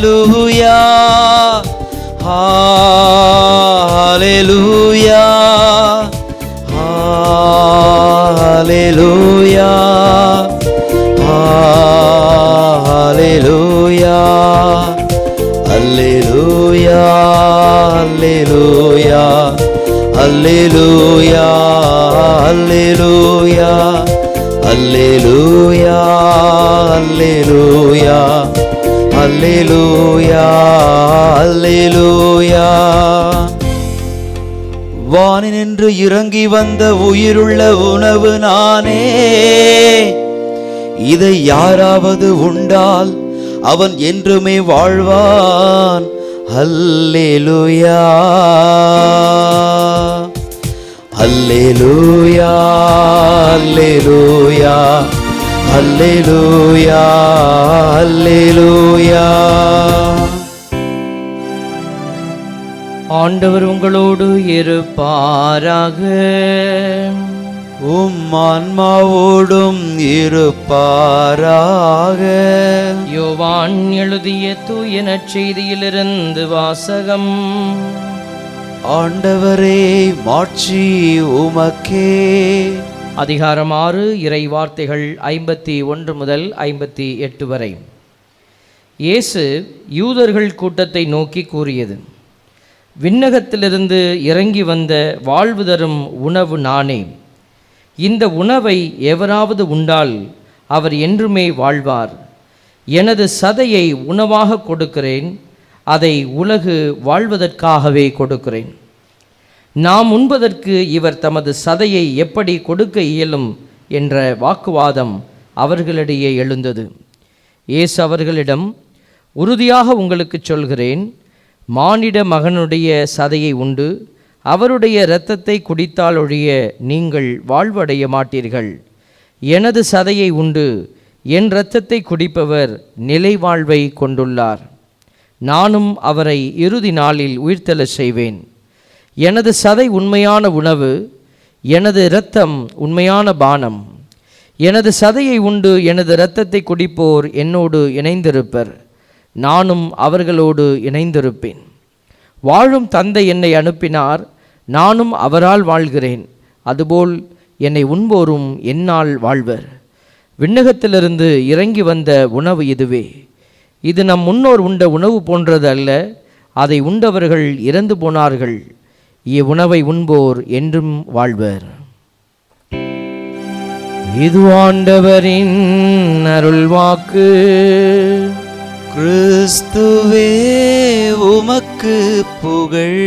ஹalleluya ஹalleluya ஹalleluya ஹalleluya ஹalleluya ஹalleluya ஹalleluya ஹalleluya ஹalleluya ஹalleluya ஹalleluya ஹalleluya வானினின்று இறங்கி வந்த உயிருள்ள உணவு நானே இதை யாராவது உண்டால் அவன் என்றுமே வாழ்வான் அல்லேலூயா அல்லேலூயா அல்லேலூயா அல்லேலூயா அல்லேலூயா ஆண்டவர் உங்களோடு இருப்பாராக உம் ஆன்மாவோடும் இருப்பாராக யோவான் எழுதிய தூய நற்செய்தியிலிருந்து வாசகம் ஆண்டவரே மாட்சி உமக்கே அதிகாரம் ஆறு இறை வார்த்தைகள் ஐம்பத்தி ஒன்று முதல் ஐம்பத்தி எட்டு வரை இயேசு யூதர்கள் கூட்டத்தை நோக்கி கூறியது விண்ணகத்திலிருந்து இறங்கி வந்த வாழ்வு தரும் உணவு நானே இந்த உணவை எவராவது உண்டால் அவர் என்றுமே வாழ்வார் எனது சதையை உணவாக கொடுக்கிறேன் அதை உலகு வாழ்வதற்காகவே கொடுக்கிறேன் நாம் உண்பதற்கு இவர் தமது சதையை எப்படி கொடுக்க இயலும் என்ற வாக்குவாதம் அவர்களிடையே எழுந்தது இயேசு அவர்களிடம் உறுதியாக உங்களுக்கு சொல்கிறேன் மானிட மகனுடைய சதையை உண்டு அவருடைய இரத்தத்தை குடித்தால் ஒழிய நீங்கள் வாழ்வடைய மாட்டீர்கள் எனது சதையை உண்டு என் இரத்தத்தை குடிப்பவர் நிலை வாழ்வை கொண்டுள்ளார் நானும் அவரை இறுதி நாளில் உயிர்த்தெழச் செய்வேன் எனது சதை உண்மையான உணவு எனது இரத்தம் உண்மையான பானம் எனது சதையை உண்டு எனது இரத்தத்தை குடிப்போர் என்னோடு இணைந்திருப்பர் நானும் அவர்களோடு இணைந்திருப்பேன் வாழும் தந்தை என்னை அனுப்பினார் நானும் அவரால் வாழ்கிறேன் அதுபோல் என்னை உண்போரும் என்னால் வாழ்வர் விண்ணகத்திலிருந்து இறங்கி வந்த உணவு இதுவே இது நம் முன்னோர் உண்ட உணவு போன்றது அல்ல அதை உண்டவர்கள் இறந்து போனார்கள் இவ்வுணவை உண்போர் என்றும் வாழ்வர் இது ஆண்டவரின் அருள்வாக்கு கிறிஸ்துவே உமக்கு புகழ்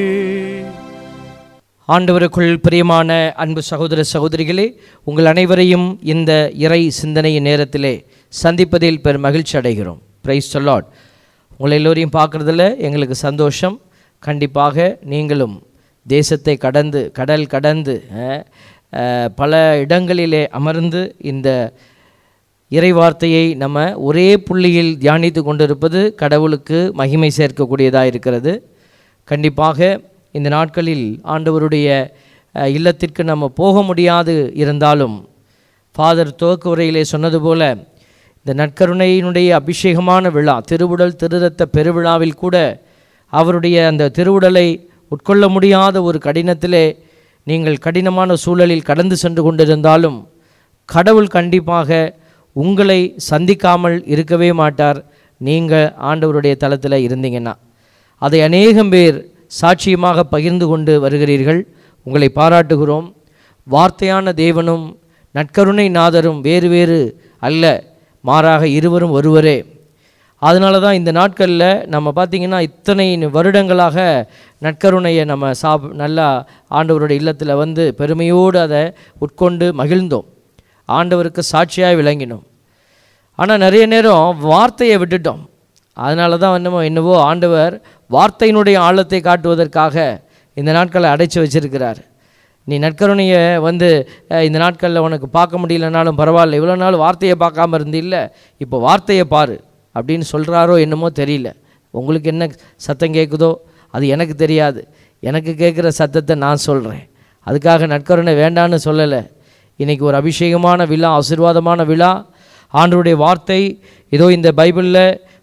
ஆண்டவருக்குள் பிரியமான அன்பு சகோதர சகோதரிகளே உங்கள் அனைவரையும் இந்த இறை சிந்தனையின் நேரத்திலே சந்திப்பதில் பெரும் மகிழ்ச்சி அடைகிறோம் பிரைஸ் சொல்லாட் உங்களை எல்லோரையும் பார்க்குறதுல எங்களுக்கு சந்தோஷம் கண்டிப்பாக நீங்களும் தேசத்தை கடந்து கடல் கடந்து அஹ், அஹ், பல இடங்களிலே அமர்ந்து இந்த இறை வார்த்தையை நம்ம ஒரே புள்ளியில் தியானித்து கொண்டிருப்பது கடவுளுக்கு மகிமை சேர்க்கக்கூடியதாக இருக்கிறது கண்டிப்பாக இந்த நாட்களில் ஆண்டவருடைய அஹ், இல்லத்திற்கு நம்ம போக முடியாது இருந்தாலும் ஃபாதர் துவக்க உரையிலே சொன்னது போல இந்த நற்கருணையினுடைய அபிஷேகமான விழா திருவுடல் திருரத்த பெருவிழாவில் கூட அவருடைய அந்த திருவுடலை உட்கொள்ள முடியாத ஒரு கடினத்திலே நீங்கள் கடினமான சூழலில் கடந்து சென்று கொண்டிருந்தாலும் கடவுள் கண்டிப்பாக உங்களை சந்திக்காமல் இருக்கவே மாட்டார் நீங்கள் ஆண்டவருடைய தளத்தில் இருந்தீங்கன்னா அதை அநேகம் பேர் சாட்சியமாக பகிர்ந்து கொண்டு வருகிறீர்கள் உங்களை பாராட்டுகிறோம் வார்த்தையான தேவனும் நற்கருணை நாதரும் வேறு வேறு அல்ல மாறாக இருவரும் ஒருவரே அதனால தான் இந்த நாட்களில் நம்ம பார்த்திங்கன்னா இத்தனை வருடங்களாக நற்கருணையை நம்ம சாப் நல்லா ஆண்டவருடைய இல்லத்தில் வந்து பெருமையோடு அதை உட்கொண்டு மகிழ்ந்தோம் ஆண்டவருக்கு சாட்சியாக விளங்கினோம் ஆனால் நிறைய நேரம் வார்த்தையை விட்டுட்டோம் அதனால தான் என்னமோ என்னவோ ஆண்டவர் வார்த்தையினுடைய ஆழத்தை காட்டுவதற்காக இந்த நாட்களை அடைச்சி வச்சிருக்கிறார் நீ நற்கருணையை வந்து அஹ், இந்த நாட்களில் உனக்கு பார்க்க முடியலனாலும் பரவாயில்ல இவ்வளோ நாள் வார்த்தையை பார்க்காம இருந்தில்ல இப்போ வார்த்தையை பாரு அப்படின்னு சொல்கிறாரோ என்னமோ தெரியல உங்களுக்கு என்ன சத்தம் கேட்குதோ அது எனக்கு தெரியாது எனக்கு கேட்குற சத்தத்தை நான் சொல்கிறேன் அதுக்காக நற்கருணை வேண்டான்னு சொல்லலை இன்றைக்கி ஒரு அபிஷேகமான விழா ஆசீர்வாதமான விழா ஆண்டவருடைய வார்த்தை இதோ இந்த பைபிளில்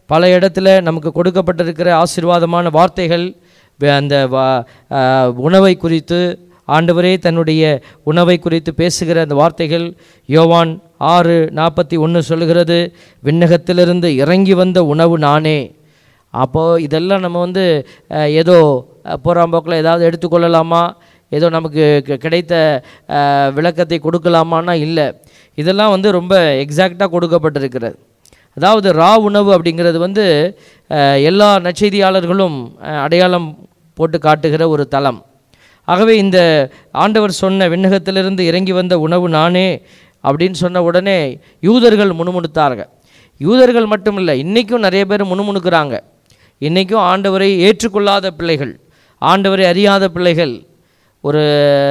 பல இடத்துல நமக்கு கொடுக்கப்பட்டிருக்கிற ஆசீர்வாதமான வார்த்தைகள் வே- அந்த வா- ஆ, உணவை குறித்து ஆண்டவரே தன்னுடைய உணவை குறித்து பேசுகிற அந்த வார்த்தைகள் யோவான் ஆறு நாற்பத்தி ஒன்று சொல்லுகிறது விண்ணகத்திலிருந்து இறங்கி வந்த உணவு நானே அப்போது இதெல்லாம் நம்ம வந்து அஹ், ஏதோ போராம்போக்கில் ஏதாவது எடுத்துக்கொள்ளலாமா ஏதோ நமக்கு கி- கிடைத்த அஹ், விளக்கத்தை கொடுக்கலாமான்னா இல்லை இதெல்லாம் வந்து ரொம்ப எக்ஸாக்டாக கொடுக்கப்பட்டிருக்கிறது அதாவது ரா உணவு அப்படிங்கிறது வந்து அஹ், எல்லா நற்செய்தியாளர்களும் அஹ், அடையாளம் போட்டு காட்டுகிற ஒரு தலம் ஆகவே இந்த ஆண்டவர் சொன்ன விண்ணகத்திலிருந்து இறங்கி வந்த உணவு நானே அப்படின்னு சொன்ன உடனே யூதர்கள் முணுமுணுத்தார்கள் யூதர்கள் மட்டும் இல்லை இன்றைக்கும் நிறைய பேர் முணுமுணுக்கிறாங்க இன்றைக்கும் ஆண்டவரை ஏற்றுக்கொள்ளாத பிள்ளைகள் ஆண்டவரை அறியாத பிள்ளைகள் ஒரு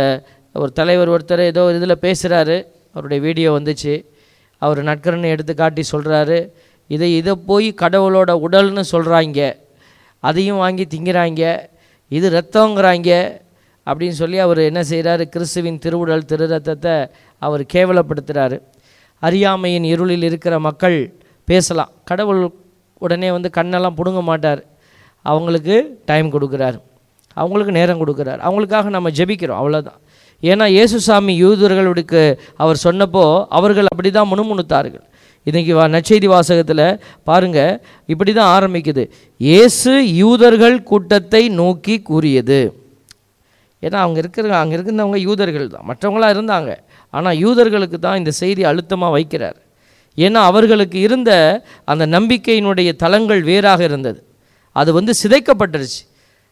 ஒரு தலைவர் ஒருத்தர் ஏதோ ஒரு இதில் பேசுகிறாரு அவருடைய வீடியோ வந்துச்சு அவர் நட்கரனை எடுத்து காட்டி சொல்கிறாரு இதை இதை போய் கடவுளோட உடல்னு சொல்கிறாங்க அதையும் வாங்கி திங்கிறாங்க இது ரத்தங்கிறாங்க அப்படின்னு சொல்லி அவர் என்ன செய்கிறாரு கிறிஸ்துவின் திருவுடல் திரு ரத்தத்தை அவர் கேவலப்படுத்துகிறாரு அறியாமையின் இருளில் இருக்கிற மக்கள் பேசலாம் கடவுள் உடனே வந்து கண்ணெல்லாம் பிடுங்க மாட்டார் அவங்களுக்கு டைம் கொடுக்குறாரு அவங்களுக்கு நேரம் கொடுக்குறாரு அவங்களுக்காக நம்ம ஜெபிக்கிறோம் அவ்வளோதான் ஏன்னா இயேசுசாமி யூதர்களுக்கு அவர் சொன்னப்போ அவர்கள் அப்படி தான் முணுமுணுத்தார்கள் இன்றைக்கி வா நற்செய்தி வாசகத்தில் பாருங்கள் இப்படி தான் ஆரம்பிக்குது இயேசு யூதர்கள் கூட்டத்தை நோக்கி கூறியது ஏன்னா அவங்க இருக்கிற அங்கே இருக்கிறவங்க யூதர்கள் தான் மற்றவங்களாம் இருந்தாங்க ஆனால் யூதர்களுக்கு தான் இந்த செய்தி அழுத்தமாக வைக்கிறார் ஏன்னா அவர்களுக்கு இருந்த அந்த நம்பிக்கையினுடைய தலங்கள் வேறாக இருந்தது அது வந்து சிதைக்கப்பட்டுருச்சு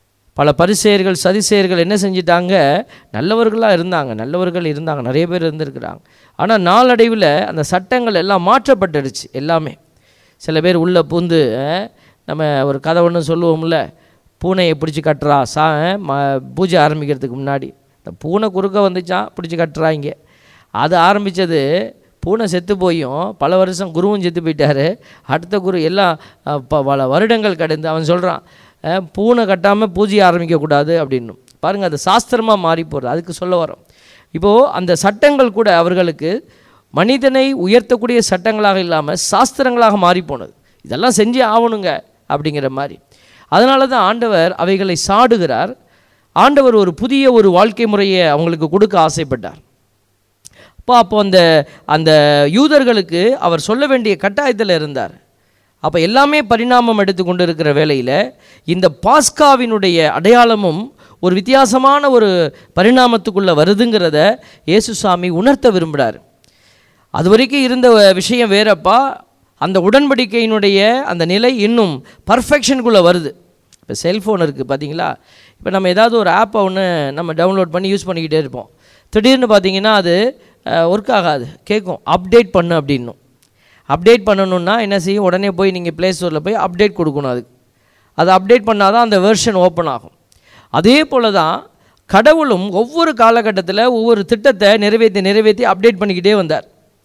பல பரிசெயர்கள் சதிசெயர்கள் என்ன செஞ்சிட்டாங்க நல்லவர்களாக இருந்தாங்க நல்லவர்கள் இருந்தாங்க நிறைய பேர் இருந்திருக்கிறாங்க ஆனால் நாளடைவில் அந்த சட்டங்கள் எல்லாம் மாற்றப்பட்டுடுச்சு எல்லாமே சில பேர் உள்ளே பூந்து அஹ், நம்ம ஒரு கதை ஒன்று சொல்லுவோம்ல பூனையை பிடிச்சி கட்டுறா சா அஹ், ம பூஜை ஆரம்பிக்கிறதுக்கு முன்னாடி இந்த பூனை குறுக்க வந்துச்சான் பிடிச்சி கட்டுறாங்க அது ஆரம்பித்தது பூனை செத்து போயும் பல வருஷம் குருவும் செத்து போயிட்டாரு அடுத்த குரு எல்லாம் அஹ், ப- பல வருடங்கள் கடந்து அவன் சொல்கிறான் பூனை கட்டாமல் பூஜை ஆரம்பிக்கக்கூடாது அப்படின்னு பாருங்கள் அது சாஸ்திரமாக மாறி போகிறது அதுக்கு சொல்ல வரோம் இப்போது அந்த சட்டங்கள் கூட அவர்களுக்கு மனிதனை உயர்த்தக்கூடிய சட்டங்களாக இல்லாமல் சாஸ்திரங்களாக மாறி போனது இதெல்லாம் செஞ்சே ஆகணுங்க அப்படிங்கிற மாதிரி அதனால தான் ஆண்டவர் அவைகளை சாடுகிறார் ஆண்டவர் ஒரு புதிய ஒரு வாழ்க்கை முறையை அவங்களுக்கு கொடுக்க ஆசைப்பட்டார் அப்போ அப்போ அந்த அந்த யூதர்களுக்கு அவர் சொல்ல வேண்டிய கட்டாயத்தில் இருந்தார் அப்போ எல்லாமே பரிணாமம் எடுத்து கொண்டு இருக்கிற வேளையில் இந்த பாஸ்காவினுடைய அடையாளமும் ஒரு வித்தியாசமான ஒரு பரிணாமத்துக்குள்ளே வருதுங்கிறத இயேசுசாமி உணர்த்த விரும்புகிறார் அது வரைக்கும் இருந்த விஷயம் வேறப்பா அந்த உடன்படிக்கையினுடைய அந்த நிலை இன்னும் பர்ஃபெக்ஷனுக்குள்ளே வருது இப்போ செல்ஃபோன் இருக்குது பார்த்தீங்களா இப்போ நம்ம ஏதாவது ஒரு ஆப்பை ஒன்று நம்ம டவுன்லோட் பண்ணி யூஸ் பண்ணிக்கிட்டே இருப்போம் திடீர்னு பார்த்தீங்கன்னா அது ஒர்க் ஆகாது கேட்கும் அப்டேட் பண்ணு அப்படின்னும் அப்டேட் பண்ணணுன்னா என்ன செய்யும் உடனே போய் நீங்கள் ப்ளே ஸ்டோரில் போய் அப்டேட் கொடுக்கணும் அதுக்கு அதை அப்டேட் பண்ணால் தான் அந்த வெர்ஷன் ஓப்பன் ஆகும் அதே போல தான் கடவுளும் ஒவ்வொரு காலகட்டத்தில் ஒவ்வொரு திட்டத்தை நிறைவேற்றி நிறைவேற்றி அப்டேட் பண்ணிக்கிட்டே வந்தார்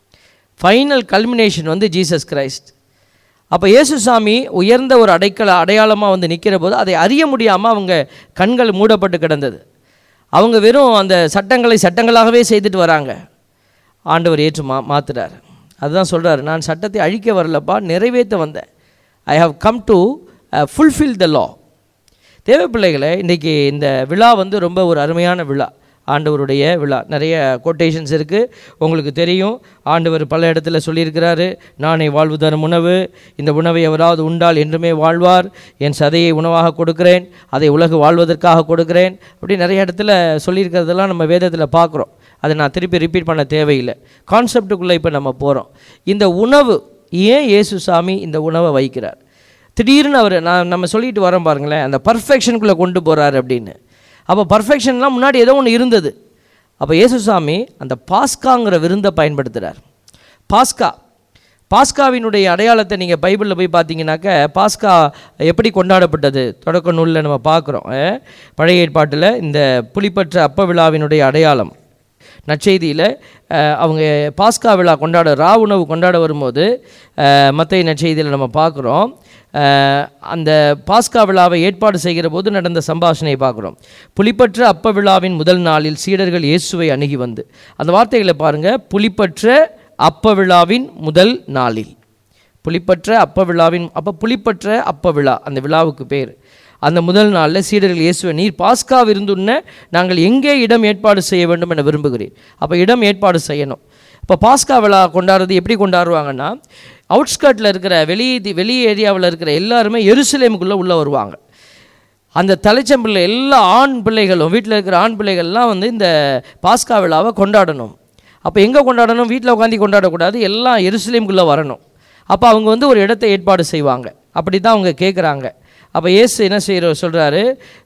ஃபைனல் கல்மினேஷன் வந்து ஜீசஸ் கிரைஸ்ட் அப்போ இயேசுசாமி உயர்ந்த ஒரு அடைக்கல அடையாளமாக வந்து நிற்கிற போது அதை அறிய முடியாமல் அவங்க கண்கள் மூடப்பட்டு கிடந்தது அவங்க வெறும் அந்த சட்டங்களை சட்டங்களாகவே செய்துட்டு வராங்க ஆண்டவர் ஏற்று மா மாத்துறார் அதுதான் சொல்றாரு நான் சட்டத்தை அழிக்க வரலப்பா நிறைவேற்ற வந்தேன் I have come to fulfil the law தேவ பிள்ளைகளை இன்றைக்கி இந்த விழா வந்து ரொம்ப ஒரு அருமையான விழா ஆண்டவருடைய விழா நிறைய கோட்டேஷன்ஸ் இருக்குது உங்களுக்கு தெரியும் ஆண்டவர் பல இடத்துல சொல்லியிருக்கிறாரு நானே வாழ்வு தரும் உணவு இந்த உணவை எவராவது உண்டால் என்றுமே வாழ்வார் என் சதையை உணவாக கொடுக்கிறேன் அதை உலகு வாழ்வதற்காக கொடுக்கிறேன் அப்படி நிறைய இடத்துல சொல்லியிருக்கிறதெல்லாம் நம்ம வேதத்தில் பார்க்குறோம் அதை நான் திருப்பி ரிப்பீட் பண்ண தேவையில்லை கான்செப்டுக்குள்ளே இப்போ நம்ம போகிறோம் இந்த உணவு ஏன் இயேசு சாமி இந்த உணவை வைக்கிறார் திடீர்னு அவர் நான் நம்ம சொல்லிட்டு வரோம் பாருங்களேன் அந்த பர்ஃபெக்ஷனுக்குள்ளே கொண்டு போகிறாரு அப்படின்னு அப்போ பர்ஃபெக்ஷன்லாம் முன்னாடி ஏதோ ஒன்று இருந்தது அப்போ இயேசுசாமி அந்த பாஸ்காங்கிற விருந்தை பயன்படுத்துகிறார் பாஸ்கா பாஸ்காவினுடைய அடையாளத்தை நீங்கள் பைபிளில் போய் பார்த்தீங்கன்னாக்க பாஸ்கா எப்படி கொண்டாடப்பட்டது தொடக்க நூலில் நம்ம பார்க்குறோம் அஹ், பழைய ஏற்பாட்டில் இந்த புலிப்பற்ற அப்ப விழாவினுடைய அடையாளம் நற்செய்தியில் அஹ், அவங்க பாஸ்கா விழா கொண்டாட ரா உணவு கொண்டாட வரும்போது மற்ற நற்செய்தியில் நம்ம பார்க்குறோம் அஹ், அந்த பாஸ்கா விழாவை ஏற்பாடு செய்கிற போது நடந்த சம்பாஷணையை பார்க்குறோம் புலிப்பற்ற அப்ப விழாவின் முதல் நாளில் சீடர்கள் இயேசுவை அணுகி வந்து அந்த வார்த்தைகளை பாருங்கள் புலிப்பற்ற அப்ப விழாவின் முதல் நாளில் புளிப்பற்ற அப்ப விழாவின் அப்போ புளிப்பற்ற அப்ப விழா அந்த விழாவுக்கு பேர் அந்த முதல் நாளில் சீடர்கள் இயேசுவை நீர் பாஸ்கா விருந்துண்ண நாங்கள் எங்கே இடம் ஏற்பாடு செய்ய வேண்டும் என விரும்புகிறேன் அப்போ இடம் ஏற்பாடு செய்யணும் இப்போ பாஸ்கா விழா கொண்டாடுறது எப்படி கொண்டாடுவாங்கன்னா அவுட்ஸ்கர்ட்டில் இருக்கிற வெளி வெளி ஏரியாவில் இருக்கிற எல்லாருமே எருசலேமுக்குள்ளே உள்ளே வருவாங்க அந்த தலைச்சம்பிள்ளை எல்லா ஆண் பிள்ளைகளும் வீட்டில் இருக்கிற ஆண் பிள்ளைகள்லாம் வந்து இந்த பாஸ்கா விழாவை கொண்டாடணும் அப்போ எங்கே கொண்டாடணும் வீட்டில் உட்காந்து கொண்டாடக்கூடாது எல்லாம் எருசலேமுக்குள்ளே வரணும் அப்போ அவங்க வந்து ஒரு இடத்தை ஏற்பாடு செய்வாங்க அப்படி தான் அவங்க கேட்குறாங்க அப்போ இயேசு என்ன செய்கிற சொல்கிறாரு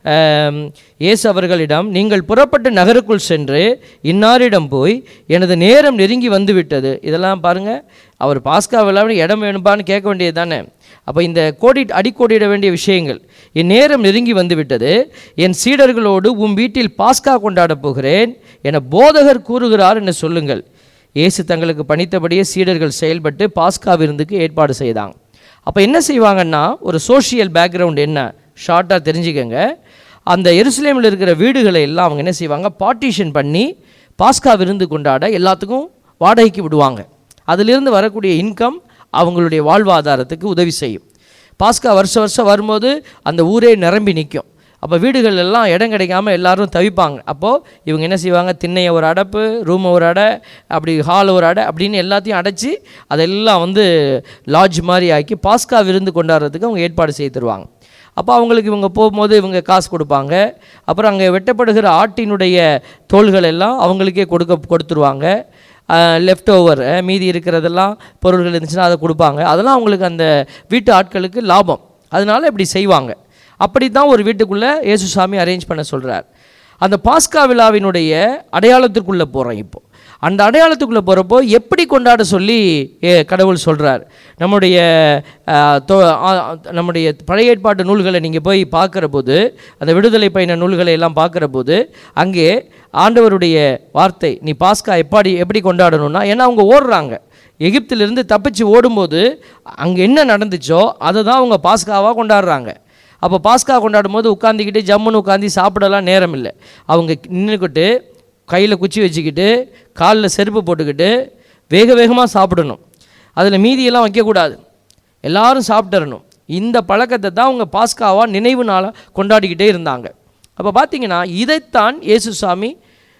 இயேசு அவர்களிடம் நீங்கள் புறப்பட்டு நகருக்குள் சென்று இன்னாரிடம் போய் எனது நேரம் நெருங்கி வந்து விட்டது இதெல்லாம் பாருங்கள் அவர் பாஸ்கா விழாவில் இடம் வேணும்பான்னு கேட்க வேண்டியது தானே அப்போ இந்த கோடி அடிக்கோடிட வேண்டிய விஷயங்கள் என் நேரம் நெருங்கி வந்து விட்டது என் சீடர்களோடு உன் வீட்டில் பாஸ்கா கொண்டாடப் போகிறேன் என போதகர் கூறுகிறார் என்று சொல்லுங்கள் இயேசு தங்களுக்கு பணித்தபடியே சீடர்கள் செயல்பட்டு பாஸ்கா விருந்துக்கு ஏற்பாடு செய்தாங்க அப்போ என்ன செய்வாங்கன்னா ஒரு சோஷியல் பேக்ரவுண்ட் என்ன ஷார்ட்டாக தெரிஞ்சுக்கங்க அந்த எருசலேமில் இருக்கிற வீடுகளை எல்லாம் அவங்க என்ன செய்வாங்க பார்ட்டிஷன் பண்ணி பாஸ்கா விருந்து கொண்டாட எல்லாத்துக்கும் வாடகைக்கு விடுவாங்க அதிலிருந்து வரக்கூடிய இன்கம் அவங்களுடைய வாழ்வாதாரத்துக்கு உதவி செய்யும் பாஸ்கா வருஷம் வருஷம் வரும்போது அந்த ஊரே நிரம்பி நிற்கும் அப்போ வீடுகள் எல்லாம் இடம் கிடைக்காம எல்லாரும் தவிப்பாங்க அப்போது இவங்க என்ன செய்வாங்க திண்ணையை ஒரு அடைப்பு ரூம் ஒரு அடை அப்படி ஹால் ஒரு அடை அப்படின்னு எல்லாத்தையும் அடைச்சி அதெல்லாம் வந்து லாட்ஜ் மாதிரி ஆக்கி பாஸ்கா விருந்து கொண்டாடுறதுக்கு அவங்க ஏற்பாடு செய்து தருவாங்க அப்போ அவங்களுக்கு இவங்க போகும்போது இவங்க காசு கொடுப்பாங்க அப்புறம் அங்கே வெட்டப்படுகிற ஆட்டினுடைய தோள்கள் எல்லாம் அவங்களுக்கே கொடுக்க கொடுத்துருவாங்க லெஃப்ட் ஓவர் மீதி இருக்கிறதெல்லாம் பொருள்கள் இருந்துச்சுன்னா அதை கொடுப்பாங்க அதெல்லாம் அவங்களுக்கு அந்த வீட்டு ஆட்களுக்கு லாபம் அதனால இப்படி செய்வாங்க அப்படி தான் ஒரு வீட்டுக்குள்ளே இயேசுசாமி அரேஞ்ச் பண்ண சொல்கிறார் அந்த பாஸ்கா விழாவினுடைய அடையாளத்திற்குள்ளே போகிறோம் இப்போ அந்த அடையாளத்துக்குள்ளே போகிறப்போ எப்படி கொண்டாட சொல்லி ஏ, கடவுள் சொல்கிறார் நம்முடைய ஆ, தொ- ஆ, நம்முடைய பழைய ஏற்பாட்டு நூல்களை நீங்கள் போய் பார்க்குற போது அந்த விடுதலை பயண நூல்களை எல்லாம் பார்க்குற போது அங்கே ஆண்டவருடைய வார்த்தை நீ பாஸ்கா எப்படி எப்படி கொண்டாடணும்னா ஏன்னா அவங்க ஓடுறாங்க எகிப்திலிருந்து தப்பிச்சு ஓடும்போது அங்கே என்ன நடந்துச்சோ அதை தான் அவங்க பாஸ்காவாக கொண்டாடுறாங்க அப்போ பாஸ்கா கொண்டாடும் போது உட்காந்துக்கிட்டு ஜம்முன்னு உட்காந்து சாப்பிடலாம் நேரம் இல்லை அவங்க நின்றுக்கிட்டு கையில் குச்சி வச்சுக்கிட்டு காலில் செருப்பு போட்டுக்கிட்டு வேக வேகமாக சாப்பிடணும் அதில் மீதியெல்லாம் வைக்கக்கூடாது எல்லாரும் சாப்பிட்டுறணும் இந்த பழக்கத்தை தான் அவங்க பாஸ்காவாக நினைவு நாளாக கொண்டாடிக்கிட்டே இருந்தாங்க அப்போ பார்த்தீங்கன்னா இதைத்தான் இயேசுசாமி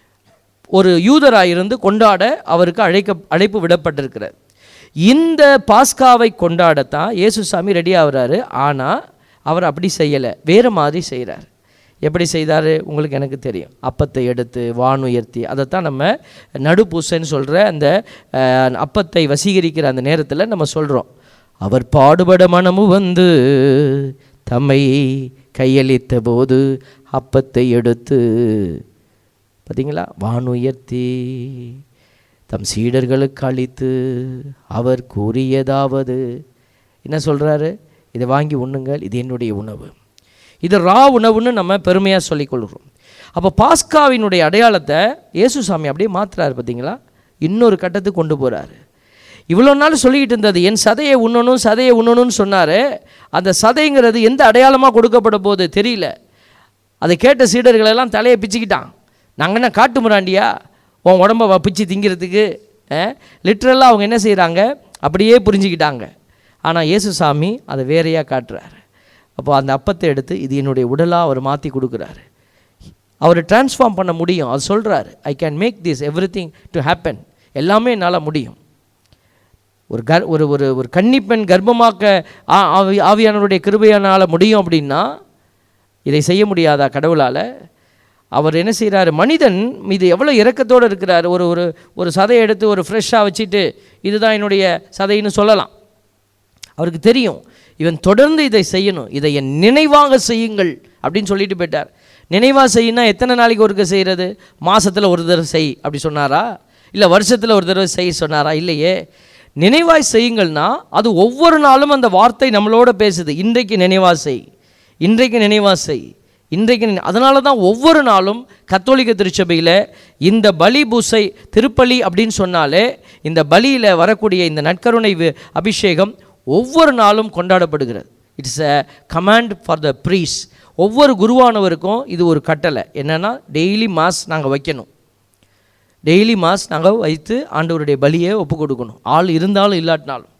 ஒரு யூதராக இருந்து கொண்டாட அவருக்கு அழைக்க அழைப்பு விடப்பட்டிருக்கிறார் இந்த பாஸ்காவை கொண்டாடத்தான் இயேசுசாமி ரெடி ஆகுறாரு ஆனால் அவர் அப்படி செய்யலை வேறு மாதிரி செய்கிறார் எப்படி செய்தார் உங்களுக்கு எனக்கு தெரியும் அப்பத்தை எடுத்து வான் உயர்த்தி அதைத்தான் நம்ம நடுப்பூசைன்னு சொல்கிற அந்த அஹ், அப்பத்தை வசீகரிக்கிற அந்த நேரத்தில் நம்ம சொல்கிறோம் அவர் பாடுபட மனமும் வந்து தம்மை கையளித்த போது அப்பத்தை எடுத்து பார்த்தீங்களா வான் உயர்த்தி தம் சீடர்களுக்கு அளித்து அவர் கூறியதாவது என்ன சொல்கிறாரு இதை வாங்கி உண்ணுங்கள் இது என்னுடைய உணவு இது ரா உணவுன்னு நம்ம பெருமையாக சொல்லிக்கொள்கிறோம் அப்போ பாஸ்காவினுடைய அடையாளத்தை இயேசுசாமி அப்படியே மாத்துறாரு பார்த்தீங்களா இன்னொரு கட்டத்துக்கு கொண்டு போகிறாரு இவ்வளோ நாள் சொல்லிக்கிட்டு இருந்தது என் சதையை உண்ணணும் சதையை உண்ணணும்னு சொன்னார் அந்த சதைங்கிறது எந்த அடையாளமாக கொடுக்கப்பட போகுது தெரியல அதை கேட்ட சீடர்கள் எல்லாம் தலையை பிச்சுக்கிட்டான் நாங்கள் என்ன காட்டு முறாண்டியா உன் உடம்ப வ- பிச்சு திங்கிறதுக்கு லிட்ரலாக அவங்க என்ன செய்கிறாங்க அப்படியே புரிஞ்சுக்கிட்டாங்க ஆனால் இயேசுசாமி அதை வேறையாக காட்டுறாரு அப்போ அந்த அப்பத்தை எடுத்து இது என்னுடைய உடலாக அவர் மாற்றி கொடுக்குறாரு அவர் டிரான்ஸ்ஃபார்ம் பண்ண முடியும் அவர் சொல்கிறாரு I can make this everything to happen எல்லாமே என்னால் முடியும் ஒரு கர் ஒரு ஒரு ஒரு கன்னிப்பெண் கர்ப்பமாக்க ஆ- ஆவி ஆவியானவருடைய கிருபையானால் முடியும் அப்படின்னா இதை செய்ய முடியாதா கடவுளால் அவர் என்ன செய்கிறாரு மனிதன் இது எவ்வளோ இரக்கத்தோடு இருக்கிறார் ஒரு ஒரு ஒரு சதையை எடுத்து ஒரு ஃப்ரெஷ்ஷாக வச்சுட்டு இதுதான் என்னுடைய சதைன்னு சொல்லலாம் அவருக்கு தெரியும் இவன் தொடர்ந்து இதை செய்யணும் இதை என் நினைவாக செய்யுங்கள் அப்படின்னு சொல்லிட்டு போயிட்டார் நினைவாக செய்யினா எத்தனை நாளைக்கு ஒருக்க செய்கிறது மாசத்துல ஒரு தடவை செய் அப்படி சொன்னாரா இல்லை வருஷத்தில் ஒரு தடவை செய் சொன்னாரா இல்லையே நினைவாய் செய்யுங்கள்னா அது ஒவ்வொரு நாளும் அந்த வார்த்தை நம்மளோட பேசுது இன்றைக்கு நினைவா செய் இன்றைக்கு நினைவா செய் இன்றைக்கு நினை- அதனால தான் ஒவ்வொரு நாளும் கத்தோலிக்க திருச்சபையில் இந்த பலி பூசை திருப்பலி அப்படின்னு சொன்னாலே இந்த பலியில் வரக்கூடிய இந்த நற்கருணை வி- அபிஷேகம் ஒவ்வொரு நாளும் கொண்டாடப்படுகிறது it's a command for the priest ஒவ்வொரு குருவானவருக்கும் இது ஒரு கட்டளை என்னென்னா டெய்லி மாஸ் நாங்கள் வைக்கணும் டெய்லி மாஸ் நாங்கள் வைத்து ஆண்டவருடைய பலியை ஒப்பு கொடுக்கணும் ஆள் இருந்தாலும் இல்லாட்டினாலும் இப்போ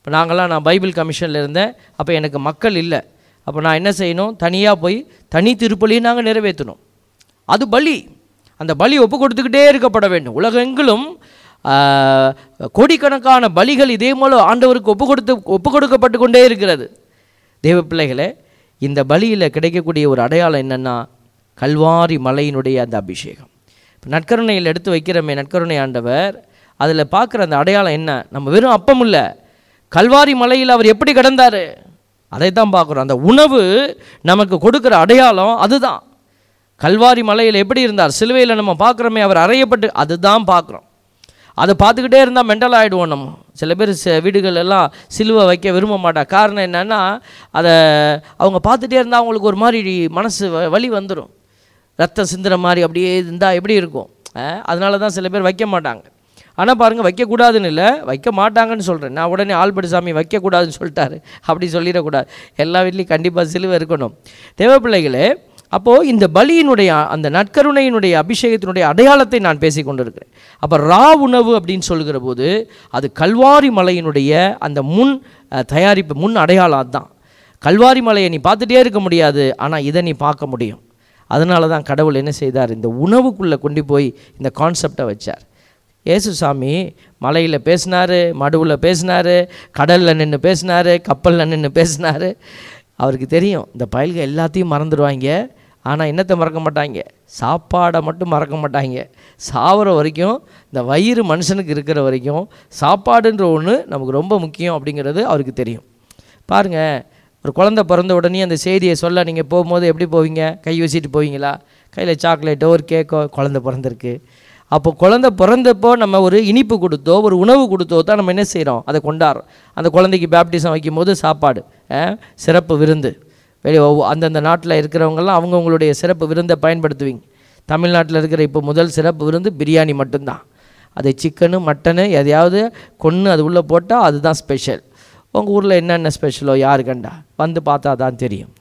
இப்போ நாங்களாம் நான் பைபிள் கமிஷனில் இருந்தேன் அப்போ எனக்கு மக்கள் இல்லை அப்போ நான் என்ன செய்யணும் தனியாக போய் தனி திருப்பலியை நாங்கள் நிறைவேற்றணும் அது பலி அந்த பலி ஒப்பு கொடுத்துக்கிட்டே இருக்கப்பட வேண்டும் உலகெங்கிலும் ஆ, கோடிக்கணக்கான பலிகள் இதே போல ஆண்டவருக்கு ஒப்பு கொடுத்து ஒப்பு கொடுக்கப்பட்டு கொண்டே இருக்கிறது தேவ பிள்ளைகளே இந்த பலியில் கிடைக்கக்கூடிய ஒரு அடையாளம் என்னென்னா கல்வாரி மலையினுடைய அந்த அபிஷேகம் இப்போ நற்கருணையில் எடுத்து வைக்கிறோமே நற்கருணை ஆண்டவர் அதில் பார்க்குற அந்த அடையாளம் என்ன நம்ம வெறும் அப்பம் இல்லை கல்வாரி மலையில் அவர் எப்படி கடந்தார் அதை தான் பார்க்குறோம் அந்த உணவு நமக்கு கொடுக்குற அடையாளம் அதுதான் கல்வாரி மலையில் எப்படி இருந்தார் சிலுவையில் நம்ம பார்க்குறோமே அவர் அறையப்பட்டு அதுதான் பார்க்குறோம் அதை பார்த்துக்கிட்டே இருந்தால் மெண்டல் ஆகிடுவோம் நம்ம சில பேர் ச- வீடுகள் எல்லாம் சிலுவை வைக்க விரும்ப மாட்டா காரணம் என்னென்னா அதை அவங்க பார்த்துட்டே இருந்தால் அவங்களுக்கு ஒரு மாதிரி மனசு வ- வலி வந்துடும் ரத்தம் சிந்துற மாதிரி அப்படியே இருந்தால் எப்படி இருக்கும் அஹ், அதனால தான் சில பேர் வைக்க மாட்டாங்க ஆனால் பாருங்கள் வைக்கக்கூடாதுன்னு இல்லை வைக்க மாட்டாங்கன்னு சொல்கிறேன் நான் உடனே ஆல்பர்ட் சாமி வைக்கக்கூடாதுன்னு சொல்லிட்டாரு அப்படி சொல்லிடக்கூடாது எல்லா வீட்லேயும் கண்டிப்பாக சிலுவை இருக்கணும் தேவப்பிள்ளைகளே அப்போது இந்த பலியினுடைய அந்த நற்கருணையினுடைய அபிஷேகத்தினுடைய அடையாளத்தை நான் பேசி கொண்டிருக்கிறேன் அப்போ ரா உணவு அப்படின்னு சொல்லுகிற போது அது கல்வாரி மலையினுடைய அந்த முன் அஹ், தயாரிப்பு முன் அடையாளம் அதுதான் கல்வாரி மலையை நீ பார்த்துட்டே இருக்க முடியாது ஆனால் இதை நீ பார்க்க முடியும் அதனால தான் கடவுள் என்ன செய்தார் இந்த உணவுக்குள்ளே கொண்டு போய் இந்த கான்செப்டை வச்சார் ஏசுசாமி மலையில் பேசினார் மடுவில் பேசினார் கடலில் நின்று பேசினார் கப்பலில் நின்று பேசினார் அவருக்கு தெரியும் இந்த பயல்கள் எல்லாத்தையும் மறந்துடுவாங்க ஆனால் என்னத்தை மறக்க மாட்டாங்க சாப்பாடை மட்டும் மறக்க மாட்டாங்க சாவர வரைக்கும் இந்த வயிறு மனுஷனுக்கு இருக்கிற வரைக்கும் சாப்பாடுன்ற ஒன்று நமக்கு ரொம்ப முக்கியம் அப்படிங்கிறது அவருக்கு தெரியும் பாருங்க ஒரு குழந்தை பிறந்த உடனே அந்த செய்தியை சொல்ல நீங்கள் போகும்போது எப்படி போவீங்க கை வச்சுட்டு போவீங்களா கையில் சாக்லேட்டோ ஒரு கேக்கோ குழந்தை பிறந்திருக்கு அப்போ குழந்தை பிறந்தப்போ நம்ம ஒரு இனிப்பு கொடுத்தோ ஒரு உணவு கொடுத்தோ தான் நம்ம என்ன செய்கிறோம் அதை கொண்டாடுறோம் அந்த குழந்தைக்கு பேப்டிசம் வைக்கும்போது சாப்பாடு அஹ், சிறப்பு விருந்து வெளியே அந்தந்த நாட்டில் இருக்கிறவங்கெல்லாம் அவங்கவுங்களுடைய சிறப்பு விருந்தை பயன்படுத்துவீங்க தமிழ்நாட்டில் இருக்கிற இப்போ முதல் சிறப்பு விருந்து பிரியாணி மட்டும்தான் அது சிக்கனு மட்டனு எதையாவது கொன்று அது உள்ளே போட்டால் அதுதான் ஸ்பெஷல் உங்கள் ஊரில் என்னென்ன ஸ்பெஷலோ யாரு கண்டா வந்து பார்த்தா தான் தெரியும்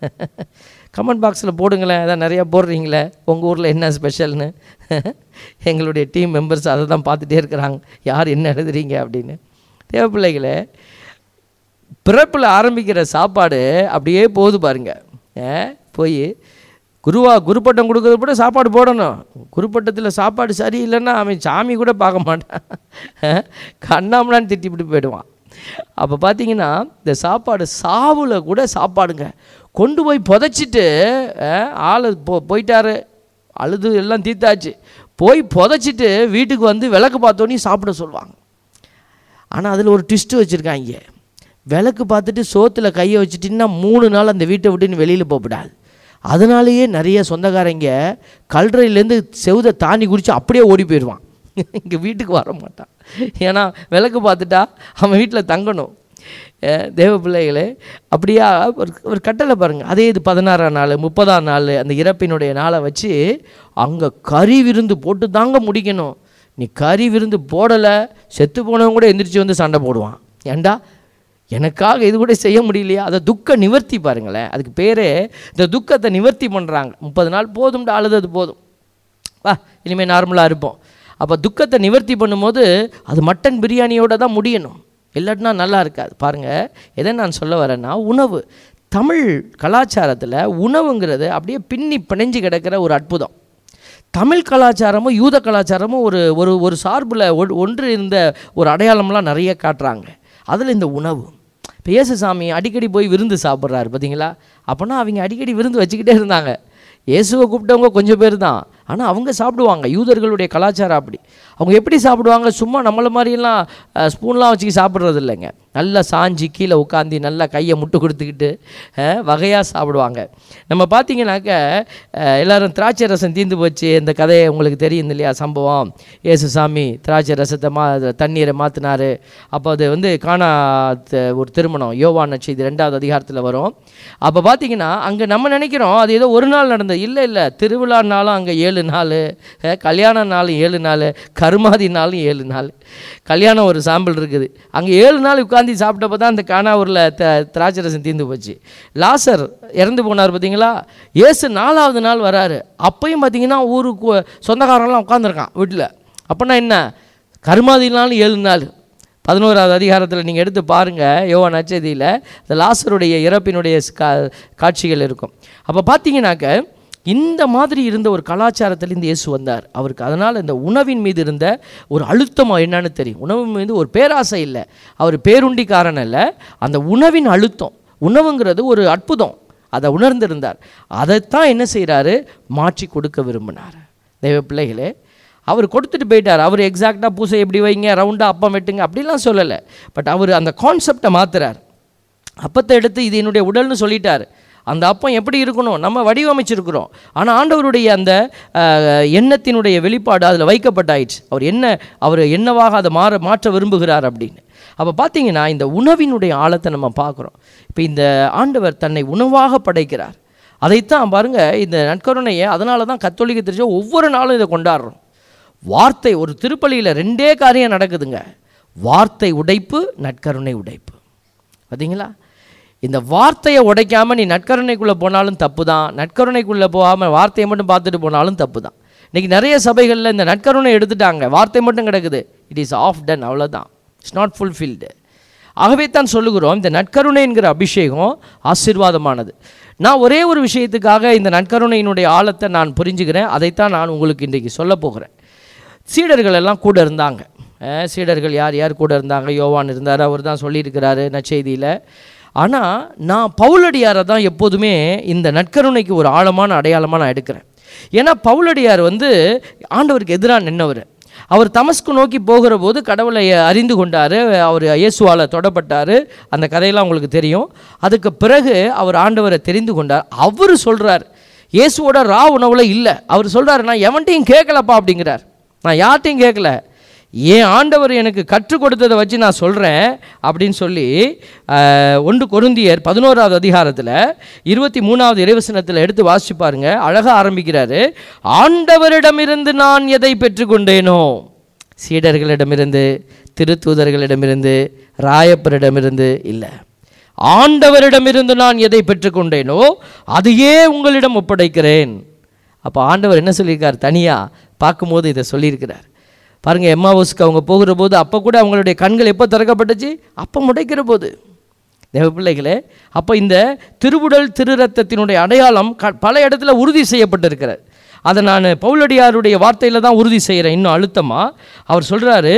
கமெண்ட் பாக்ஸில் போடுங்களேன் அதான் நிறையா போடுறீங்களே உங்கள் ஊரில் என்ன ஸ்பெஷல்னு எங்களுடைய டீம் மெம்பர்ஸ் அதை தான் பார்த்துட்டே இருக்கிறாங்க யார் என்ன எழுதுறீங்க அப்படின்னு தேவப்பிள்ளைகளே பிறப்பில் ஆரம்பிக்கிற சாப்பாடு அப்படியே போகுது பாருங்க ஏ, போய் குருவா குருப்பட்டம் கொடுக்கறது கூட சாப்பாடு போடணும் குருப்பட்டத்தில் சாப்பாடு சரியில்லைன்னா அவன் சாமி கூட பார்க்க மாட்டான் கண்ணாமலான்னு திட்டிவிட்டு போயிடுவான் அப்போ பார்த்தீங்கன்னா இந்த சாப்பாடு சாவில் கூட சாப்பாடுங்க கொண்டு போய் புதைச்சிட்டு அஹ், ஆளு போ போயிட்டாரு அழுது எல்லாம் தீர்த்தாச்சு போய் புதைச்சிட்டு வீட்டுக்கு வந்து விளக்கு பார்த்தோன்னே சாப்பிட சொல்லுவாங்க ஆனால் அதில் ஒரு ட்விஸ்ட்டு வச்சுருக்காங்க விளக்கு பார்த்துட்டு சோத்தில் கையை வச்சுட்டின்னா மூணு நாள் அந்த வீட்டை விட்டு நீ வெளியில் போகக்கூடாது அதனாலேயே நிறைய சொந்தக்காரங்க கல்றையிலேருந்து செவுதை தாண்டி குடிச்சு அப்படியே ஓடி போயிடுவான் இங்கே வீட்டுக்கு வர மாட்டான் ஏன்னா விளக்கு பார்த்துட்டா அவன் வீட்டில் தங்கணும் அஹ் தேவ பிள்ளைகளே அப்படியா ஒரு ஒரு கட்டளை பாருங்கள் அதே இது பதினாறாம் நாள் முப்பதாம் நாள் அந்த இறப்பினுடைய நாளை வச்சு அங்கே கறி விருந்து போட்டு தாங்க முடிக்கணும் நீ கறி விருந்து போடலை செத்து போனவங்க கூட எந்திரிச்சு வந்து சண்டை போடுவான் ஏண்டா எனக்காக இது கூட செய்ய முடியலையா அதை துக்க நிவர்த்தி பாருங்களேன் அதுக்கு பேரே இந்த துக்கத்தை நிவர்த்தி பண்ணுறாங்க முப்பது நாள் போதும்டா அழுதது போதும் வா இனிமேல் நார்மலாக இருப்போம் அப்போ துக்கத்தை நிவர்த்தி பண்ணும்போது அது மட்டன் பிரியாணியோட தான் முடியணும் இல்லாட்டினா நல்லா இருக்காது பாருங்கள் எதை நான் சொல்ல வரேன்னா உணவு தமிழ் கலாச்சாரத்தில் உணவுங்கிறது அப்படியே பின்னி பிணைஞ்சு கிடக்கிற ஒரு அற்புதம் தமிழ் கலாச்சாரமும் யூத கலாச்சாரமும் ஒரு ஒரு ஒரு சார்பில் ஒ- ஒன்று இருந்த ஒரு அடையாளம்லாம் நிறைய காட்டுறாங்க அதில் இந்த உணவு இப்போ இயேசுசாமி அடிக்கடி போய் விருந்து சாப்பிட்றாரு பார்த்தீங்களா அப்போனா அவங்க அடிக்கடி விருந்து வச்சுக்கிட்டே இருந்தாங்க இயேசுவை கூப்பிட்டவங்க கொஞ்சம் பேர் தான் ஆனால் அவங்க சாப்பிடுவாங்க யூதர்களுடைய கலாச்சாரம் அப்படி அவங்க எப்படி சாப்பிடுவாங்க சும்மா நம்மள மாதிரியெல்லாம் ஸ்பூன்லாம் வச்சுக்கி சாப்பிட்றது இல்லைங்க நல்லா சாஞ்சி கீழே உட்காந்து நல்லா கையை முட்டு கொடுத்துக்கிட்டு வகையாக சாப்பிடுவாங்க நம்ம பார்த்தீங்கன்னாக்க அஹ், எல்லாரும் திராட்சை ரசம் தீர்ந்து போச்சு இந்த கதையை உங்களுக்கு தெரியும் இல்லையா சம்பவம் ஏசுசாமி திராட்சை ரசத்தை மா தண்ணீரை மாற்றினாரு அப்போ அது வந்து காணா த- ஒரு திருமணம் யோவான் செய்தி ரெண்டாவது அதிகாரத்தில் வரும் அப்போ பார்த்தீங்கன்னா அங்கே நம்ம நினைக்கிறோம் அது ஏதோ ஒரு நாள் நடந்தது இல்லை இல்லை திருவிழா நாளும் அங்கே ஏழு நாள் அஹ், கல்யாண நாளும் ஏழு நாள் கருமாதி நாளும் ஏழு நாள் கல்யாணம் ஒரு சாம்பிள் இருக்குது அங்கே ஏழு நாள் உட்காந்து சாப்பிட்டப்போ தான் அந்த காணாவூரில் த திராட்சை ரசம் தீர்ந்து போச்சு லாசர் இறந்து போனார் பார்த்தீங்களா இயேசு நாலாவது நாள் வராரு அப்பயும் பார்த்தீங்கன்னா ஊருக்கு சொந்தக்காரன்லாம் உட்காந்துருக்கான் வீட்டில் அப்போனா என்ன கருமாதி நாள் ஏழு நாள் பதினோராவது அதிகாரத்தில் நீங்கள் எடுத்து பாருங்கள் யோவான் நச்சதியில் இந்த லாசருடைய இறப்பினுடைய கா காட்சிகள் இருக்கும் அப்போ பார்த்தீங்கன்னாக்க இந்த மாதிரி இருந்த ஒரு கலாச்சாரத்திலிருந்து இயேசு வந்தார் அவருக்கு அதனால் இந்த உணவின் மீது இருந்த ஒரு அழுத்தம் என்னன்னு தெரியும் உணவு மீது ஒரு பேராசை இல்லை அவர் பேருண்டிக்காரன் அல்ல அந்த உணவின் அழுத்தம் உணவுங்கிறது ஒரு அற்புதம் அதை உணர்ந்திருந்தார் அதைத்தான் என்ன செய்கிறாரு மாற்றி கொடுக்க விரும்பினார் தெய்வ பிள்ளைகளே அவர் கொடுத்துட்டு போயிட்டார் அவர் எக்ஸாக்டாக பூசை எப்படி வைங்க ரவுண்டாக அப்பம் வெட்டுங்க அப்படிலாம் சொல்லலை பட் அவர் அந்த கான்செப்டை மாத்துறார் அப்பத்தை எடுத்து இது என்னுடைய உடல்னு சொல்லிட்டார் அந்த அப்பம் எப்படி இருக்கணும் நம்ம வடிவமைச்சிருக்கிறோம் ஆனால் ஆண்டவருடைய அந்த அஹ், எண்ணத்தினுடைய வெளிப்பாடு அதில் வைக்கப்பட்டாயிடுச்சு அவர் என்ன அவர் என்னவாக அதை மாற மாற்ற விரும்புகிறார் அப்படின்னு அப்போ பார்த்தீங்கன்னா இந்த உணவினுடைய ஆழத்தை நம்ம பார்க்குறோம் இப்போ இந்த ஆண்டவர் தன்னை உணவாக படைக்கிறார் அதைத்தான் பாருங்க இந்த நற்கருணையை அதனால தான் கத்தோலிக்க திருச்ச ஒவ்வொரு நாளும் இதை கொண்டாடுறோம் வார்த்தை ஒரு திருப்பலியில் ரெண்டே காரியம் நடக்குதுங்க வார்த்தை உடைப்பு நற்கருணை உடைப்பு பார்த்தீங்களா இந்த வார்த்தையை உடைக்காம நீ நற்கருணைக்குள்ளே போனாலும் தப்பு தான் நற்கருணைக்குள்ளே போகாமல் வார்த்தையை மட்டும் பார்த்துட்டு போனாலும் தப்பு தான் இன்றைக்கி நிறைய சபைகளில் இந்த நற்கருணை எடுத்துட்டாங்க வார்த்தை மட்டும் கிடக்குது இட் இஸ் ஆஃப் டன் அவ்வளோதான் இட்ஸ் நாட் ஃபுல்ஃபில்டு ஆகவே தான் சொல்லுகிறோம் இந்த நற்கருணை என்கிற அபிஷேகம் ஆசீர்வாதமானது நான் ஒரே ஒரு விஷயத்துக்காக இந்த நற்கருணையினுடைய ஆழத்தை நான் புரிஞ்சுக்கிறேன் அதைத்தான் நான் உங்களுக்கு இன்றைக்கு சொல்ல போகிறேன் சீடர்கள் எல்லாம் கூட இருந்தாங்க அஹ் சீடர்கள் யார் யார் கூட இருந்தாங்க யோவான் இருந்தார் அவர் தான் சொல்லியிருக்கிறாரு நற்செய்தியில் ஆனால் நான் பவுலடியாரை தான் எப்போதுமே இந்த நற்கருணைக்கு ஒரு ஆழமான அடையாளமாக நான் எடுக்கிறேன் ஏன்னா பவுலடியார் வந்து ஆண்டவருக்கு எதிராக நின்னவர் அவர் தமஸ்கு நோக்கி போகிற போது கடவுளை அறிந்து கொண்டார் அவர் இயேசுவால் தொடப்பட்டார் அந்த கதையெல்லாம் உங்களுக்கு தெரியும் அதுக்கு பிறகு அவர் ஆண்டவரை தெரிந்து கொண்டார் அவர் சொல்கிறார் இயேசுவோட ரா உணவுல இல்லை அவர் சொல்கிறார் நான் எவன்ட்டையும் கேட்கலப்பா அப்படிங்கிறார் நான் யார்ட்டையும் கேட்கல என் ஆண்டவர் எனக்கு கற்றுக் கொடுத்ததை வச்சு நான் சொல்கிறேன் அப்படின்னு சொல்லி ஆஹ், ஒன்று கொருந்தியர் பதினோராவது அதிகாரத்தில் இருபத்தி மூணாவது இறைவசனத்தில் எடுத்து வாசிச்சு பாருங்க அழகாக ஆரம்பிக்கிறாரு ஆண்டவரிடமிருந்து நான் எதை பெற்றுக்கொண்டேனோ சீடர்களிடமிருந்து திருத்தூதர்களிடமிருந்து ராயப்பரிடமிருந்து இல்லை ஆண்டவரிடமிருந்து நான் எதை பெற்றுக்கொண்டேனோ அதையே உங்களிடம் ஒப்படைக்கிறேன் அப்போ ஆண்டவர் என்ன சொல்லியிருக்கார் தனியாக பார்க்கும்போது இதை சொல்லியிருக்கிறார் பாருங்க எம்மாவோஸ்க்கு அவங்க போகிற போது அப்போ கூட அவங்களுடைய கண்கள் எப்போ திறக்கப்பட்டுச்சு அப்போ முடைக்கிற போது தேவ பிள்ளைகளே அப்போ இந்த திருவுடல் திருரத்தத்தினுடைய அடையாளம் க பல இடத்துல உறுதி செய்யப்பட்டிருக்கிறது அதை நான் பவுலடியாருடைய வார்த்தையில் தான் உறுதி செய்கிறேன் இன்னும் அழுத்தமாக அவர் சொல்கிறாரு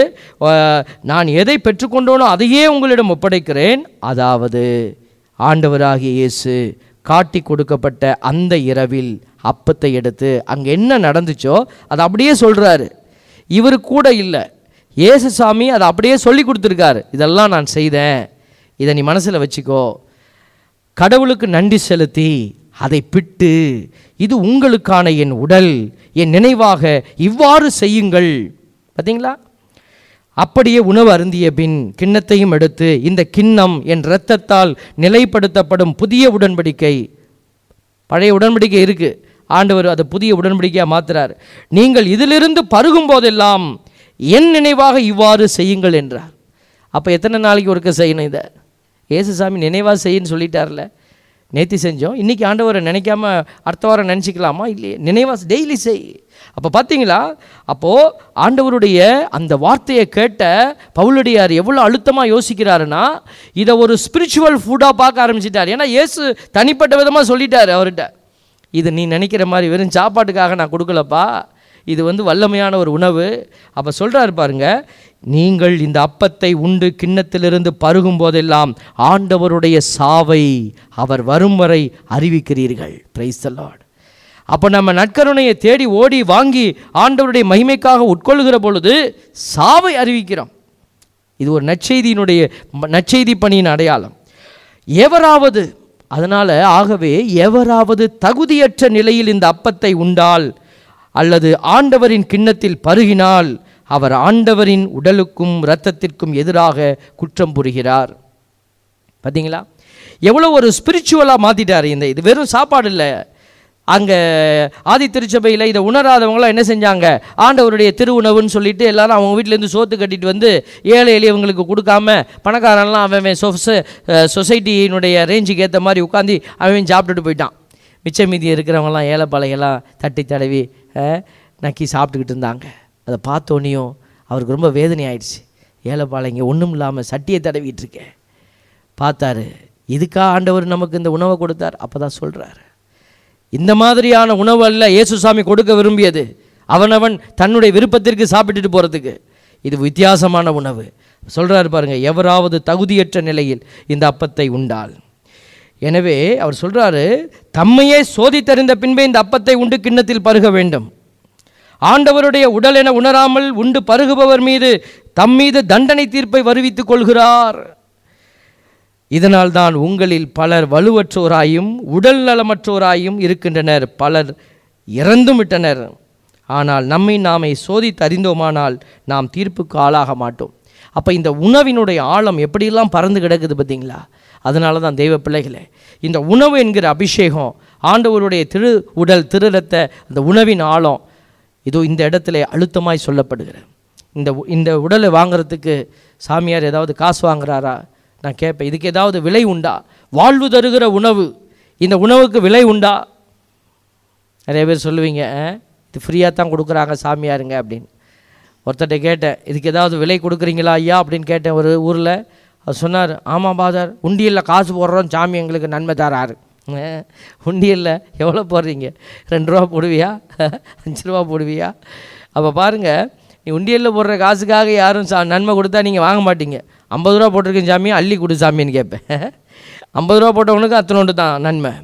நான் எதை பெற்றுக்கொண்டோனோ அதையே உங்களிடம் ஒப்படைக்கிறேன் அதாவது ஆண்டவராகிய இயேசு காட்டி கொடுக்கப்பட்ட அந்த இரவில் அப்பத்தை எடுத்து அங்கே என்ன நடந்துச்சோ அதை அப்படியே சொல்கிறாரு இவர் கூட இல்லை இயேசுசாமி அதை அப்படியே சொல்லி கொடுத்துருக்காரு இதெல்லாம் நான் செய்தேன் இதை நீ மனசில் வச்சுக்கோ கடவுளுக்கு நன்றி செலுத்தி அதை பிட்டு இது உங்களுக்கான என் உடல் என் நினைவாக இவ்வாறு செய்யுங்கள் பார்த்தீங்களா அப்படியே உணவு அருந்திய பின் கிண்ணத்தையும் எடுத்து இந்த கிண்ணம் என் இரத்தத்தால் நிலைப்படுத்தப்படும் புதிய உடன்படிக்கை பழைய உடன்படிக்கை இருக்கு ஆண்டவர் அதை புதிய உடன்படிக்கையாக மாத்துறார் நீங்கள் இதிலிருந்து பருகும் போதெல்லாம் என் நினைவாக இவ்வாறு செய்யுங்கள் என்றார் அப்போ எத்தனை நாளைக்கு ஒருக்க செய்யணும் இதை ஏசுசாமி நினைவாக செய்யுன்னு சொல்லிட்டார்ல நேத்தி செஞ்சோம் இன்றைக்கி ஆண்டவரை நினைக்காம அடுத்த வாரம் நினச்சிக்கலாமா இல்லையே நினைவா டெய்லி செய் அப்போ பார்த்தீங்களா அப்போது ஆண்டவருடைய அந்த வார்த்தையை கேட்ட பவுலடியார் எவ்வளோ அழுத்தமாக யோசிக்கிறாருன்னா இதை ஒரு ஸ்பிரிச்சுவல் ஃபுட்டாக பார்க்க ஆரம்பிச்சிட்டார் ஏன்னா இயேசு தனிப்பட்ட விதமாக சொல்லிட்டார் அவர்கிட்ட இது நீ நினைக்கிற மாதிரி வெறும் சாப்பாட்டுக்காக நான் கொடுக்கலப்பா இது வந்து வல்லமையான ஒரு உணவு அப்போ சொல்கிறாரு பாருங்க நீங்கள் இந்த அப்பத்தை உண்டு கிண்ணத்திலிருந்து பருகும் போதெல்லாம் ஆண்டவருடைய சாவை அவர் வரும் வரை அறிவிக்கிறீர்கள் பிரைஸ் த லார்ட் அப்போ நம்ம நற்கருணையை தேடி ஓடி வாங்கி ஆண்டவருடைய மகிமைக்காக உட்கொள்கிற பொழுது சாவை அறிவிக்கிறோம் இது ஒரு நற்செய்தியினுடைய ம- நற்செய்தி பணியின் அடையாளம் எவராவது அதனால் ஆகவே எவராவது தகுதியற்ற நிலையில் இந்த அப்பத்தை உண்டால் அல்லது ஆண்டவரின் கிண்ணத்தில் பருகினால் அவர் ஆண்டவரின் உடலுக்கும் இரத்தத்திற்கும் எதிராக குற்றம் புரிகிறார் பார்த்தீங்களா எவ்வளோ ஒரு ஸ்பிரிச்சுவலாக மாற்றிட்டார் இந்த இது வெறும் சாப்பாடு இல்லை அங்கே ஆதி திருச்சபையில் இதை உணராதவங்களாம் என்ன செஞ்சாங்க ஆண்டவருடைய திருவுணவுன்னு சொல்லிட்டு எல்லாரும் அவங்க வீட்டிலேருந்து சோத்து கட்டிட்டு வந்து ஏழை எளியவங்களுக்கு கொடுக்காம பணக்காரன்லாம் அவன் அவன் சொச சொசைட்டியினுடைய ரேஞ்சுக்கு ஏற்ற மாதிரி உட்காந்து அவன் சாப்பிட்டுட்டு போயிட்டான் மிச்ச மீதி இருக்கிறவங்கலாம் ஏழை பழையெல்லாம் தட்டி தடவி அஹ், நக்கி சாப்பிட்டுக்கிட்டு இருந்தாங்க அதை பார்த்தோன்னையும் அவருக்கு ரொம்ப வேதனை ஆயிடுச்சு ஏழைப்பாளைங்க ஒன்றும் இல்லாமல் சட்டியை தடவிட்டு இருக்கேன் பார்த்தாரு இதுக்கா ஆண்டவர் நமக்கு இந்த உணவை கொடுத்தார் அப்போ தான் சொல்கிறாரு இந்த மாதிரியான உணவு அல்ல இயேசுசாமி கொடுக்க விரும்பியது அவனவன் தன்னுடைய விருப்பத்திற்கு சாப்பிட்டுட்டு போகிறதுக்கு இது வித்தியாசமான உணவு சொல்கிறாரு பாருங்க எவராவது தகுதியற்ற நிலையில் இந்த அப்பத்தை உண்டால் எனவே அவர் சொல்கிறாரு தம்மையே சோதித்தறிந்த பின்பே இந்த அப்பத்தை உண்டு கிண்ணத்தில் பருக வேண்டும் ஆண்டவருடைய உடல் என உணராமல் உண்டு பருகுபவர் மீது தம் மீது தண்டனை தீர்ப்பை வருவித்துக் கொள்கிறார் இதனால்தான் உங்களில் பலர் வலுவற்றோராயும் உடல் நலமற்றோராயும் இருக்கின்றனர் பலர் இறந்தும் விட்டனர் ஆனால் நம்மை நாமே சோதித்து அறிந்தோமானால் நாம் தீர்ப்புக்கு ஆளாக மாட்டோம் அப்போ இந்த உணவினுடைய ஆழம் எப்படியெல்லாம் பறந்து கிடக்குது பார்த்தீங்களா அதனால தான் தெய்வ பிள்ளைகளே இந்த உணவு என்கிற அபிஷேகம் ஆண்டவருடைய திரு உடல் திருரத்த அந்த உணவின் ஆழம் இதோ இந்த இடத்துல அழுத்தமாய் சொல்லப்படுகிறது இந்த உ- இந்த உடலை வாங்குறதுக்கு சாமியார் ஏதாவது காசு வாங்குறாரா நான் கேட்பேன் இதுக்கு ஏதாவது விலை உண்டா வாழ்வு தருகிற உணவு இந்த உணவுக்கு விலை உண்டா நிறைய பேர் சொல்லுவீங்க "அஹ், இது ஃப்ரீயாக தான் கொடுக்குறாங்க சாமியாருங்க அப்படின்னு ஒருத்தர்கிட்ட கேட்டேன் இதுக்கு ஏதாவது விலை கொடுக்குறீங்களா ஐயா அப்படின்னு கேட்டேன் ஒரு ஊரில் அவர் சொன்னார் ஆமாம் பாதர் உண்டியலில் காசு போடுறோம் சாமி எங்களுக்கு நன்மை தராரு அஹ், உண்டியலில் எவ்வளோ போடுறீங்க ரெண்டு ரூபா போடுவியா அஞ்சு ரூபா போடுவியா அப்போ பாருங்கள் நீ உண்டியலில் போடுற காசுக்காக யாரும் சா நன்மை கொடுத்தா நீங்கள் வாங்க மாட்டீங்க ஐம்பது ரூபா போட்டிருக்கேன் சாமி அள்ளி கொடு சாமின்னு கேட்பேன் ஐம்பது ரூபா போட்டவனுக்கு அத்தனோண்டு தான் நன்மை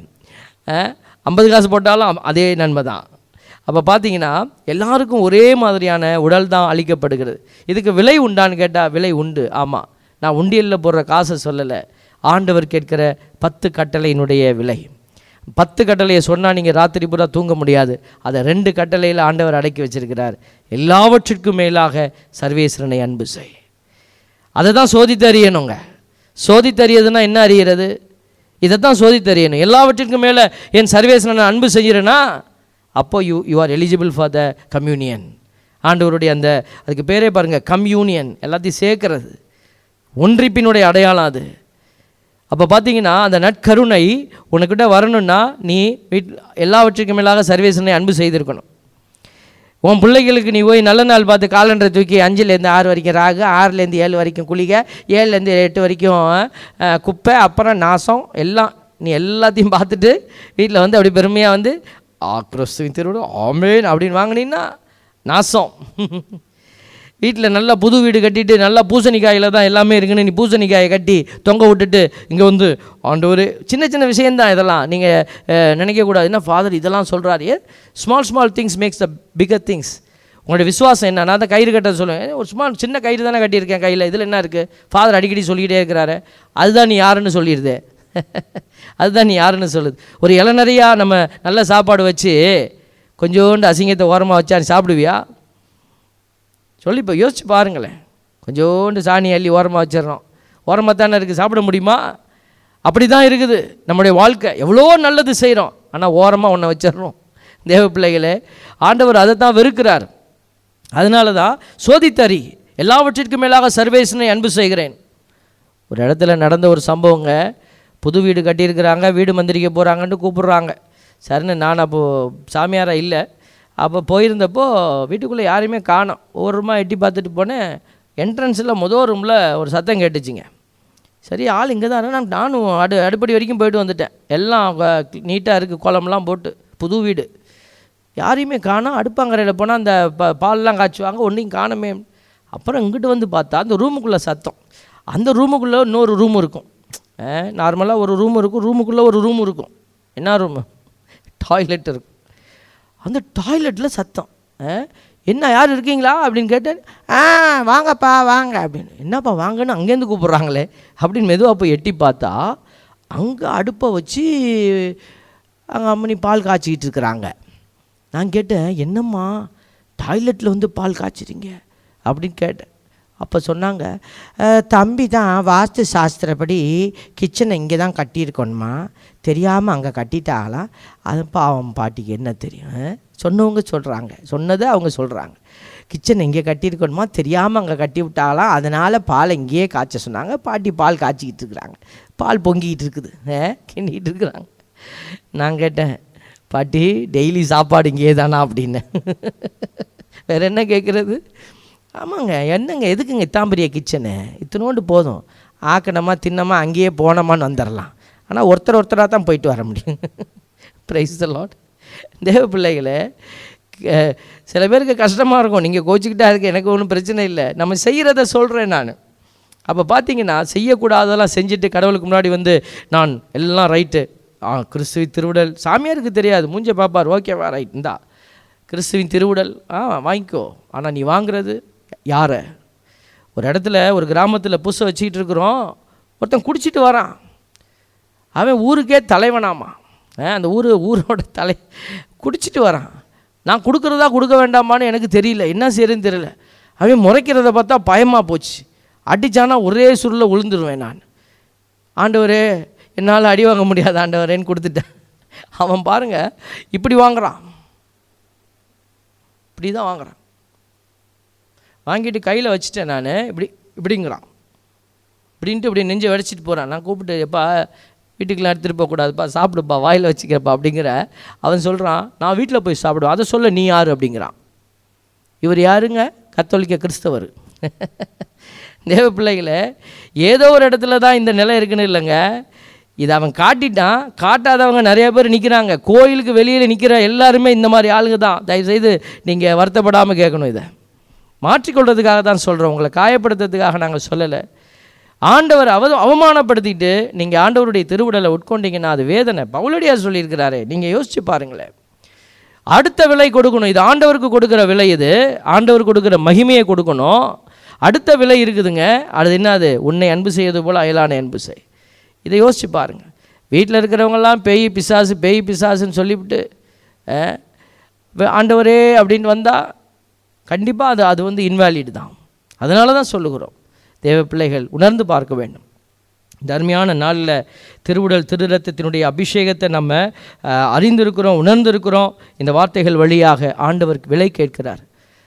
ஐம்பது காசு போட்டாலும் அம்- அதே நன்மை தான் அப்போ பார்த்தீங்கன்னா எல்லாருக்கும் ஒரே மாதிரியான உடல் தான் அளிக்கப்படுகிறது இதுக்கு விலை உண்டான்னு கேட்டால் விலை உண்டு ஆமாம் நான் உண்டியலில் போடுற காசை சொல்லலை ஆண்டவர் கேட்கிற பத்து கட்டளையினுடைய விலை பத்து கட்டளையை சொன்னால் நீங்கள் ராத்திரி பூரா தூங்க முடியாது அதை ரெண்டு கட்டளையில் ஆண்டவர் அடக்கி வச்சிருக்கிறார் எல்லாவற்றிற்கும் மேலாக சர்வேஸ்வரனை அன்பு செய் அதை தான் சோதித்து அறியணுங்க சோதித்து அறியதுன்னா என்ன அறிகிறது இதை தான் சோதித்து அறியணும் எல்லாவற்றிற்கும் மேலே என் சர்வேஸ்வரனை அன்பு செய்கிறேன்னா அப்போ you you are eligible for the communion ஆண்டவருடைய அந்த அதுக்கு பேரே பாருங்கள் கம்யூனியன் எல்லாத்தையும் சேர்க்கறது ஒன்றிப்பினுடைய அடையாளம் அது அப்போ பார்த்தீங்கன்னா அந்த நற்கருணை உனக்கிட்ட வரணும்னா நீ வீட் எல்லாவற்றுக்கும் மேலாக சர்வேசனை அன்பு செய்திருக்கணும் உன் பிள்ளைகளுக்கு நீ போய் நல்ல நாள் பார்த்து காலண்டரை தூக்கி அஞ்சுலேருந்து ஆறு வரைக்கும் ராகு ஆறுலேருந்து ஏழு வரைக்கும் குளிகை ஏழுலேருந்து எட்டு வரைக்கும் அஹ், குப்பை அப்புறம் நாசம் எல்லாம் நீ எல்லாத்தையும் பார்த்துட்டு வீட்டில் வந்து அப்படி பெருமையாக வந்து ஆ கிறிஸ்துவின் திருவிழா ஆமேன் அப்படின்னு வாங்கினீங்கன்னா நாசம் வீட்டில் நல்லா புது வீடு கட்டிட்டு நல்லா பூசணிக்காயில் தான் எல்லாமே இருக்குன்னு நீ பூசணிக்காயை கட்டி தொங்க விட்டுட்டு இங்கே வந்து ஆண்டவர் சின்ன சின்ன விஷயந்தான் இதெல்லாம் நீங்கள் நினைக்கக்கூடாது என்ன ஃபாதர் இதெல்லாம் சொல்கிறாரு small small things makes the bigger things உங்களுடைய விசுவாசம் என்ன நான் தான் கயிறு கட்ட சொல்லுவேன் ஒரு சும்மா சின்ன கயிறு தானே கட்டியிருக்கேன் கையில் இதில் என்ன இருக்குது ஃபாதர் அடிக்கடி சொல்லிக்கிட்டே இருக்கிறாரு அதுதான் நீ யாருன்னு சொல்லிடுதே அதுதான் நீ யாருன்னு சொல்லுது ஒரு இலை நிறையா நம்ம நல்ல சாப்பாடு வச்சு கொஞ்சோண்டு அசிங்கத்தை ஓரமாக வச்சா நீ சாப்பிடுவியா சொல்லி இப்போ யோசிச்சு பாருங்களேன் கொஞ்சோண்டு சாணி அள்ளி ஓரமாக வச்சிடுறோம் ஓரமாக தானே இருக்குது சாப்பிட முடியுமா அப்படி தான் இருக்குது நம்முடைய வாழ்க்கை எவ்வளோ நல்லது செய்கிறோம் ஆனால் ஓரமாக ஒன்றை வச்சிடுறோம் தேவ பிள்ளைகளே ஆண்டவர் அதை தான் வெறுக்கிறார் அதனால தான் சோதித்தறி எல்லாவற்றிற்கும் மேலாக சர்வேசனை அன்பு செய்கிறேன் ஒரு இடத்துல நடந்த ஒரு சம்பவங்க புது வீடு கட்டியிருக்கிறாங்க வீடு மந்திரிக்க போகிறாங்கன்ட்டு கூப்பிடுறாங்க சரின்னு நான் அப்போது சாமியாராக இல்லை அப்போ போயிருந்தப்போ வீட்டுக்குள்ளே யாரையுமே காணோம் ஒவ்வொருமா எட்டி பார்த்துட்டு போனேன் என்ட்ரன்ஸில் முதல் ரூமில் ஒரு சத்தம் கேட்டுச்சுங்க சரி ஆள் இங்கே தான் நான் நானும் அடு அடுப்படி வரைக்கும் போயிட்டு வந்துட்டேன் எல்லாம் நீட்டாக இருக்குது குளம்லாம் போட்டு புது வீடு யாரையுமே காணோம் அடுப்பாங்கரையில் போனால் அந்த ப பால்லாம் காய்ச்சுவாங்க ஒன்றையும் காணுமே அப்புறம் இங்கிட்டு வந்து பார்த்தா அந்த ரூமுக்குள்ளே சத்தம் அந்த ரூமுக்குள்ளே இன்னொரு ரூம் இருக்கும் நார்மலாக ஒரு ரூம் இருக்கும் ரூமுக்குள்ளே ஒரு ரூம் இருக்கும் என்ன ரூமு டாய்லெட் இருக்கும் அந்த டாய்லெட்டில் சத்தம் அஹ், என்ன யார் இருக்கீங்களா அப்படின்னு கேட்டேன் ஆ வாங்கப்பா வாங்க அப்படின்னு என்னப்பா வாங்கன்னு அங்கேருந்து கூப்பிட்றாங்களே அப்படின்னு மெதுவாக போய் எட்டி பார்த்தா அங்கே அடுப்பை வச்சு அங்கே அம்மனி பால் காய்ச்சிக்கிட்டு இருக்கிறாங்க நான் கேட்டேன் என்னம்மா டாய்லெட்டில் வந்து பால் காய்ச்சிறீங்க அப்படின்னு கேட்டேன் அப்போ சொன்னாங்க "அஹ், தம்பி தான் வாஸ்து சாஸ்திரப்படி கிச்சனை இங்கே தான் கட்டியிருக்கணுமா தெரியாமல் அங்கே கட்டிட்டாங்களாம் அது பாவம் பாட்டிக்கு என்ன தெரியும் அஹ்? சொன்னவங்க சொல்கிறாங்க சொன்னதை அவங்க சொல்கிறாங்க கிச்சன் இங்கே கட்டியிருக்கணுமா தெரியாமல் அங்கே கட்டி விட்டாங்களாம் அதனால் பால் இங்கேயே காய்ச்ச சொன்னாங்க பாட்டி பால் காய்ச்சிக்கிட்டு இருக்கிறாங்க பால் பொங்கிக்கிட்டு இருக்குது அஹ், கிண்டிக்கிட்டு இருக்கிறாங்க நான் கேட்டேன் பாட்டி டெய்லி சாப்பாடு இங்கேயே தானா அப்படின்னு வேற என்ன கேட்குறது ஆமாங்க என்னங்க எதுக்குங்க இத்தாம் பெரிய கிச்சனு இத்தனோண்டு போதும் ஆக்கணமா தின்னமா அங்கேயே போனோமான்னு வந்துடலாம் ஆனால் ஒருத்தர் ஒருத்தராக தான் போயிட்டு வர முடியும் ப்ரைஸ் த லாட் தேவ பிள்ளைகளே க- சில பேருக்கு கஷ்டமாக இருக்கும் நீங்கள் கோச்சிக்கிட்டா இருக்கு எனக்கு ஒன்றும் பிரச்சனை இல்லை நம்ம செய்கிறத சொல்கிறேன் நான் அப்போ பார்த்தீங்கன்னா செய்யக்கூடாததெல்லாம் செஞ்சுட்டு கடவுளுக்கு முன்னாடி வந்து நான் எல்லாம் ரைட்டு ஆ கிறிஸ்துவின் திருவிடல் சாமியாருக்கு தெரியாது மூஞ்ச பார்ப்பார் ஓகேவா ரைட் இந்தா கிறிஸ்துவின் திருவுடல் ஆ வாங்கிக்கோ ஆனால் நீ வாங்குறது யாரை ஒரு இடத்துல ஒரு கிராமத்தில் புதுசை வச்சுக்கிட்டு இருக்கிறோம் ஒருத்தன் குடிச்சிட்டு வரான் அவன் ஊருக்கே தலைவனாமா ஆ, அந்த ஊர் ஊரோட தலை குடிச்சிட்டு வரான் நான் கொடுக்குறதா கொடுக்க வேண்டாமான்னு எனக்கு தெரியல என்ன செய்யறதுன்னு தெரியல அவன் முறைக்கிறத பார்த்தா பயமாக போச்சு அடிச்சானா ஒரே சுருள விழுந்துருவேன் நான் ஆண்டவரே என்னால் அடி வாங்க முடியாது ஆண்டவரேன்னு கொடுத்துட்டேன் அவன் பாருங்க இப்படி வாங்குறான் இப்படி தான் வாங்குறான் வாங்கிட்டு கையில் வச்சுட்டேன் நான் இப்படி இப்படிங்கிறான் இப்படின்ட்டு இப்படி நெஞ்சை வடிச்சிட்டு போகிறான் நான் கூப்பிட்டு எப்பா வீட்டுக்குலாம் எடுத்துகிட்டு போகக்கூடாதுப்பா சாப்பிடுப்பா வாயில் வச்சுக்கிறப்பா அப்படிங்கிற அவன் சொல்கிறான் நான் வீட்டில் போய் சாப்பிடுவேன் அதை சொல்ல நீ யார் அப்படிங்கிறான் இவர் யாருங்க கத்தோலிக்க கிறிஸ்தவர் தேவ பிள்ளைகளே ஏதோ ஒரு இடத்துல தான் இந்த நிலை இருக்குன்னு இல்லைங்க இதை அவன் காட்டிட்டான் காட்டாதவங்க நிறைய பேர் நிற்கிறாங்க கோயிலுக்கு வெளியில் நிற்கிற எல்லாருமே இந்த மாதிரி ஆளுங்க தான் தயவுசெய்து நீங்கள் வருத்தப்படாமல் கேட்கணும் இதை மாற்றிக்கொள்றதுக்காக தான் சொல்கிறோம் உங்களை காயப்படுத்துறதுக்காக நாங்கள் சொல்லலை ஆண்டவர் அவ அவமானப்படுத்திட்டு நீங்கள் ஆண்டவருடைய திருவுடலை உட்கொண்டீங்கன்னா அது வேதனை பவுலடியார் சொல்லியிருக்கிறாரே நீங்கள் யோசிச்சு பாருங்களேன் அடுத்த விலை கொடுக்கணும் இது ஆண்டவருக்கு கொடுக்குற விலை இது ஆண்டவர் கொடுக்குற மகிமையை கொடுக்கணும் அடுத்த விலை இருக்குதுங்க அது என்னது உன்னை அன்பு செய்வது போல் அயலான அன்பு செய் இதை யோசிச்சு பாருங்க வீட்டில் இருக்கிறவங்கெல்லாம் பேய் பிசாசு பேய் பிசாசுன்னு சொல்லிவிட்டு அஹ், வே- ஆண்டவரே அப்படின்னு வந்தால் கண்டிப்பாக அது அது வந்து இன்வாலிட் தான் அதனால தான் சொல்லுகிறோம் தேவ பிள்ளைகள் உணர்ந்து பார்க்க வேண்டும் இந்த அருமையான நாளில் திருவுடல் திருரத்தத்தினுடைய அபிஷேகத்தை நம்ம அஹ், அறிந்திருக்கிறோம் உணர்ந்திருக்கிறோம் இந்த வார்த்தைகள் வழியாக ஆண்டவருக்கு விலை கேட்கிறார்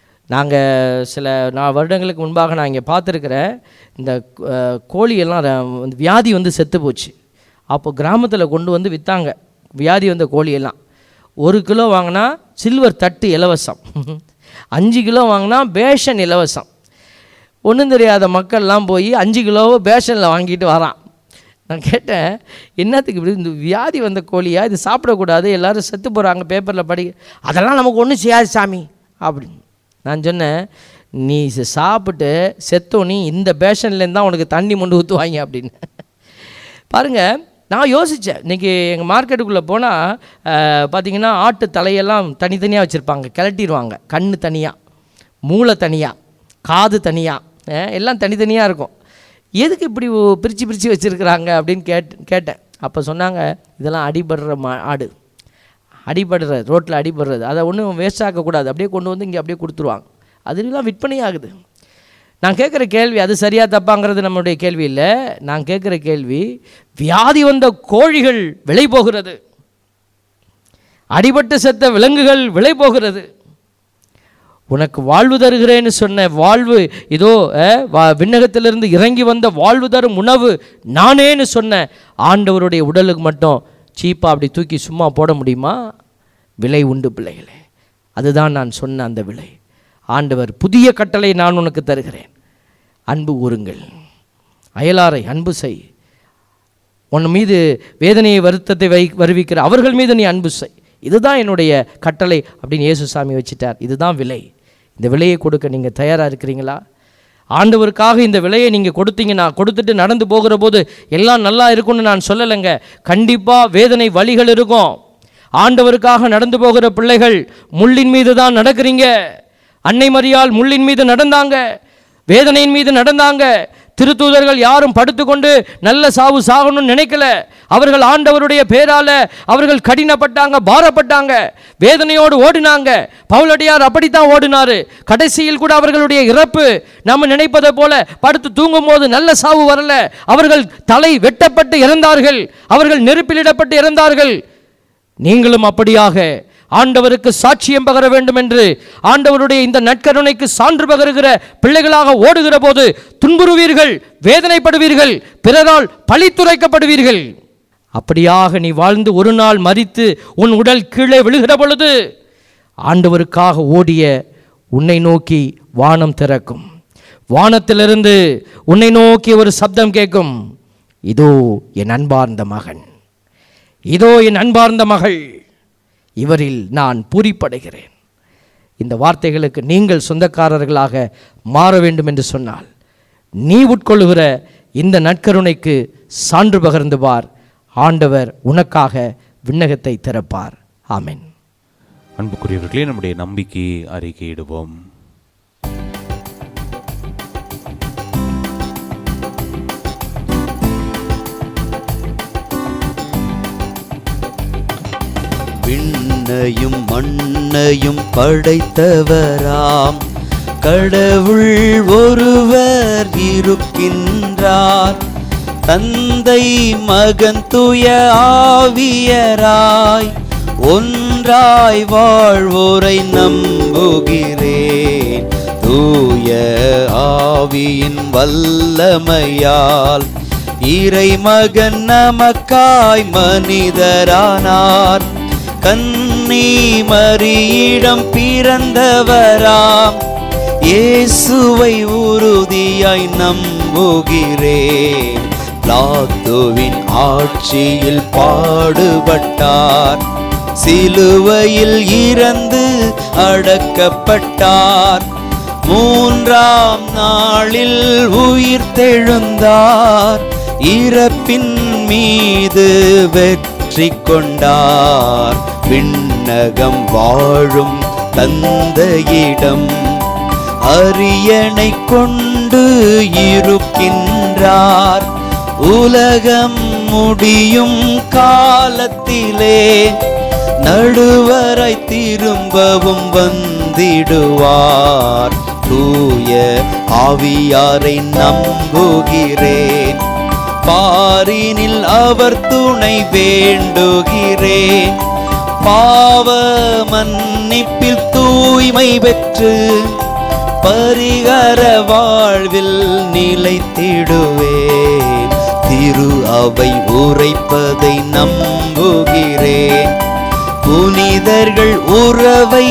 நாங்கள் சில நான் வருடங்களுக்கு முன்பாக நான் இங்கே பார்த்துருக்கிறேன் இந்த அஹ், கோழியெல்லாம் ர- வந்து வியாதி வந்து செத்து போச்சு அப்போ கிராமத்தில் கொண்டு வந்து விற்றாங்க வியாதி வந்த கோழியெல்லாம் ஒரு கிலோ வாங்கினா சில்வர் தட்டு இலவசம் அஞ்சு கிலோ வாங்கினா பேஷன் இலவசம் ஒன்றும் தெரியாத மக்கள்லாம் போய் அஞ்சு கிலோவை பேஷனில் வாங்கிட்டு வரான் நான் கேட்டேன் என்னத்துக்கு இப்படி இந்த வியாதி வந்த கோழியா இது சாப்பிடக்கூடாது எல்லாரும் செத்து போகிறாங்க பேப்பரில் படி அதெல்லாம் நமக்கு ஒன்றும் செய்யாது சாமி அப்படின்னு நான் சொன்னேன் நீ இதை சாப்பிட்டு செத்தோனி இந்த பேஷன்லேருந்து தான் உனக்கு தண்ணி மொண்டு ஊற்றுவாங்க அப்படின்னு பாருங்க நான் யோசித்தேன் இன்றைக்கி எங்கள் மார்க்கெட்டுக்குள்ளே போனால் பார்த்தீங்கன்னா ஆட்டு தலையெல்லாம் தனித்தனியாக வச்சுருப்பாங்க கிளட்டிடுவாங்க கண் தனியாக மூளை தனியாக காது தனியாக எல்லாம் தனித்தனியாக இருக்கும் எதுக்கு இப்படி பிரித்து பிரித்து வச்சுருக்குறாங்க அப்படின்னு கேட் கேட்டேன் அப்போ சொன்னாங்க இதெல்லாம் அடிபடுற மா ஆடு அடிபடுறது ரோட்டில் அடிபடுறது அதை ஒன்றும் வேஸ்ட் ஆக்கக்கூடாது அப்படியே கொண்டு வந்து இங்கே அப்படியே கொடுத்துருவாங்க அதுலாம் விற்பனை ஆகுது நான் கேட்குற கேள்வி அது சரியா தப்பாங்கிறது நம்மளுடைய கேள்வி இல்லை நான் கேட்குற கேள்வி வியாதி வந்த கோழிகள் விலை போகிறது அடிபட்டு செத்த விலங்குகள் விலை போகிறது உனக்கு வாழ்வு தருகிறேன்னு சொன்ன வாழ்வு இதோ அஹ், வா- விண்ணகத்திலிருந்து இறங்கி வந்த வாழ்வு தரும் உணவு நானேன்னு சொன்ன ஆண்டவருடைய உடலுக்கு மட்டும் சீப்பாக அப்படி தூக்கி சும்மா போட முடியுமா விலை உண்டு பிள்ளைகளே அதுதான் நான் சொன்ன அந்த விலை ஆண்டவர் புதிய கட்டளை நான் உனக்கு தருகிறேன் அன்பு கூறுங்கள் அயலாரை அன்பு செய் உன் மீது வேதனையை வருத்தத்தை வை வருவிக்கிற அவர்கள் மீது நீ அன்பு செய் இதுதான் என்னுடைய கட்டளை அப்படின்னு இயேசுசாமி வச்சிட்டார் இதுதான் விலை இந்த விலையை கொடுக்க நீங்கள் தயாராக இருக்கிறீங்களா ஆண்டவருக்காக இந்த விலையை நீங்கள் கொடுத்தீங்கன்னா கொடுத்துட்டு நடந்து போகிற போது எல்லாம் நல்லா இருக்கும்னு நான் சொல்லலைங்க கண்டிப்பாக வேதனை வழிகள் இருக்கும் ஆண்டவருக்காக நடந்து போகிற பிள்ளைகள் முள்ளின் மீது தான் நடக்கிறீங்க அன்னை மரியாள் முள்ளின் மீது நடந்தாங்க வேதனையின் மீது நடந்தாங்க திருத்தூதர்கள் யாரும் படுத்துக்கொண்டு நல்ல சாவு சாகணும்னு நினைக்கல அவர்கள் ஆண்டவருடைய பேரால அவர்கள் கடினப்பட்டாங்க பாரப்பட்டாங்க வேதனையோடு ஓடினாங்க பவுலடியார் அப்படித்தான் ஓடினாரு கடைசியில் கூட அவர்களுடைய இறப்பு நம்ம நினைப்பதை போல படுத்து தூங்கும் போது நல்ல சாவு வரல அவர்கள் தலை வெட்டப்பட்டு இறந்தார்கள் அவர்கள் நெருப்பிலிடப்பட்டு இறந்தார்கள் நீங்களும் அப்படியாக ஆண்டவருக்கு சாட்சியம் பகர வேண்டும் என்று ஆண்டவருடைய இந்த நற்கருணைக்கு சான்று பகருகிற பிள்ளைகளாக ஓடுகிற போது துன்புறுவீர்கள் வேதனைப்படுவீர்கள் பிறரால் பழித்துரைக்கப்படுவீர்கள் அப்படியாக நீ வாழ்ந்து ஒரு நாள் மரித்து உன் உடல் கீழே விழுகிற பொழுது ஆண்டவருக்காக ஓடிய உன்னை நோக்கி வானம் திறக்கும் வானத்திலிருந்து உன்னை நோக்கி ஒரு சப்தம் கேட்கும் இதோ என் அன்பார்ந்த மகன் இதோ என் அன்பார்ந்த மகள் இவரில் நான் பூரிப்படைகிறேன் இந்த வார்த்தைகளுக்கு நீங்கள் சொந்தக்காரர்களாக மாற வேண்டும் என்று சொன்னால் நீ உட்கொள்ளுகிற இந்த நற்கருணைக்கு சான்று பகர்ந்து பார் ஆண்டவர் உனக்காக விண்ணகத்தை திறப்பார் ஆமென் அன்புக்குரியவர்களே நம்முடைய நம்பிக்கையை அறிக்கையிடுவோம் விண்ணையும் மண்ணையும் படைத்தவராம் கடவுள் ஒருவர் இருக்கின்றார் தந்தை மகன் துய ஆவியராய் ஒன்றாய் வாழ்வோரை நம்புகிறேன் தூய ஆவியின் வல்லமையால் இறைமகன் நமக்காய் மனிதரானார் கன்னி மரியிடம் பிறந்தவராம் இயேசுவை உறுதியாய் நம்புகிறேன் பிளாத்துவின் ஆட்சியில் பாடுபட்டார் சிலுவையில் இறந்து அடக்கப்பட்டார் மூன்றாம் நாளில் உயிர் தெழுந்தார் இறப்பின் மீது வெற்றி கொண்டார் விண்ணகம் வாழும் தந்தையிடம் அரியணை கொண்டு இருக்கின்றார் உலகம் முடியும் காலத்திலே நடுவரை திரும்பவும் வந்திடுவார் தூய ஆவியாரை நம்புகிறேன் பாரினில் அவர் துணை வேண்டுகிறேன் பாவ மன்னிப்பில் தூய்மை பெற்று பரிகர வாழ்வில் நிலைத்திடுவேன் திரு அவை உரைப்பதை நம்புகிறேன் புனிதர்கள் உறவை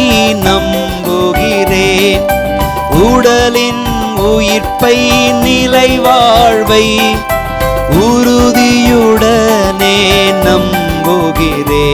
நம்புகிறேன் உடலின் உயிர்ப்பை நிலை வாழ்வை உறுதியுடனே நம்புகிறேன்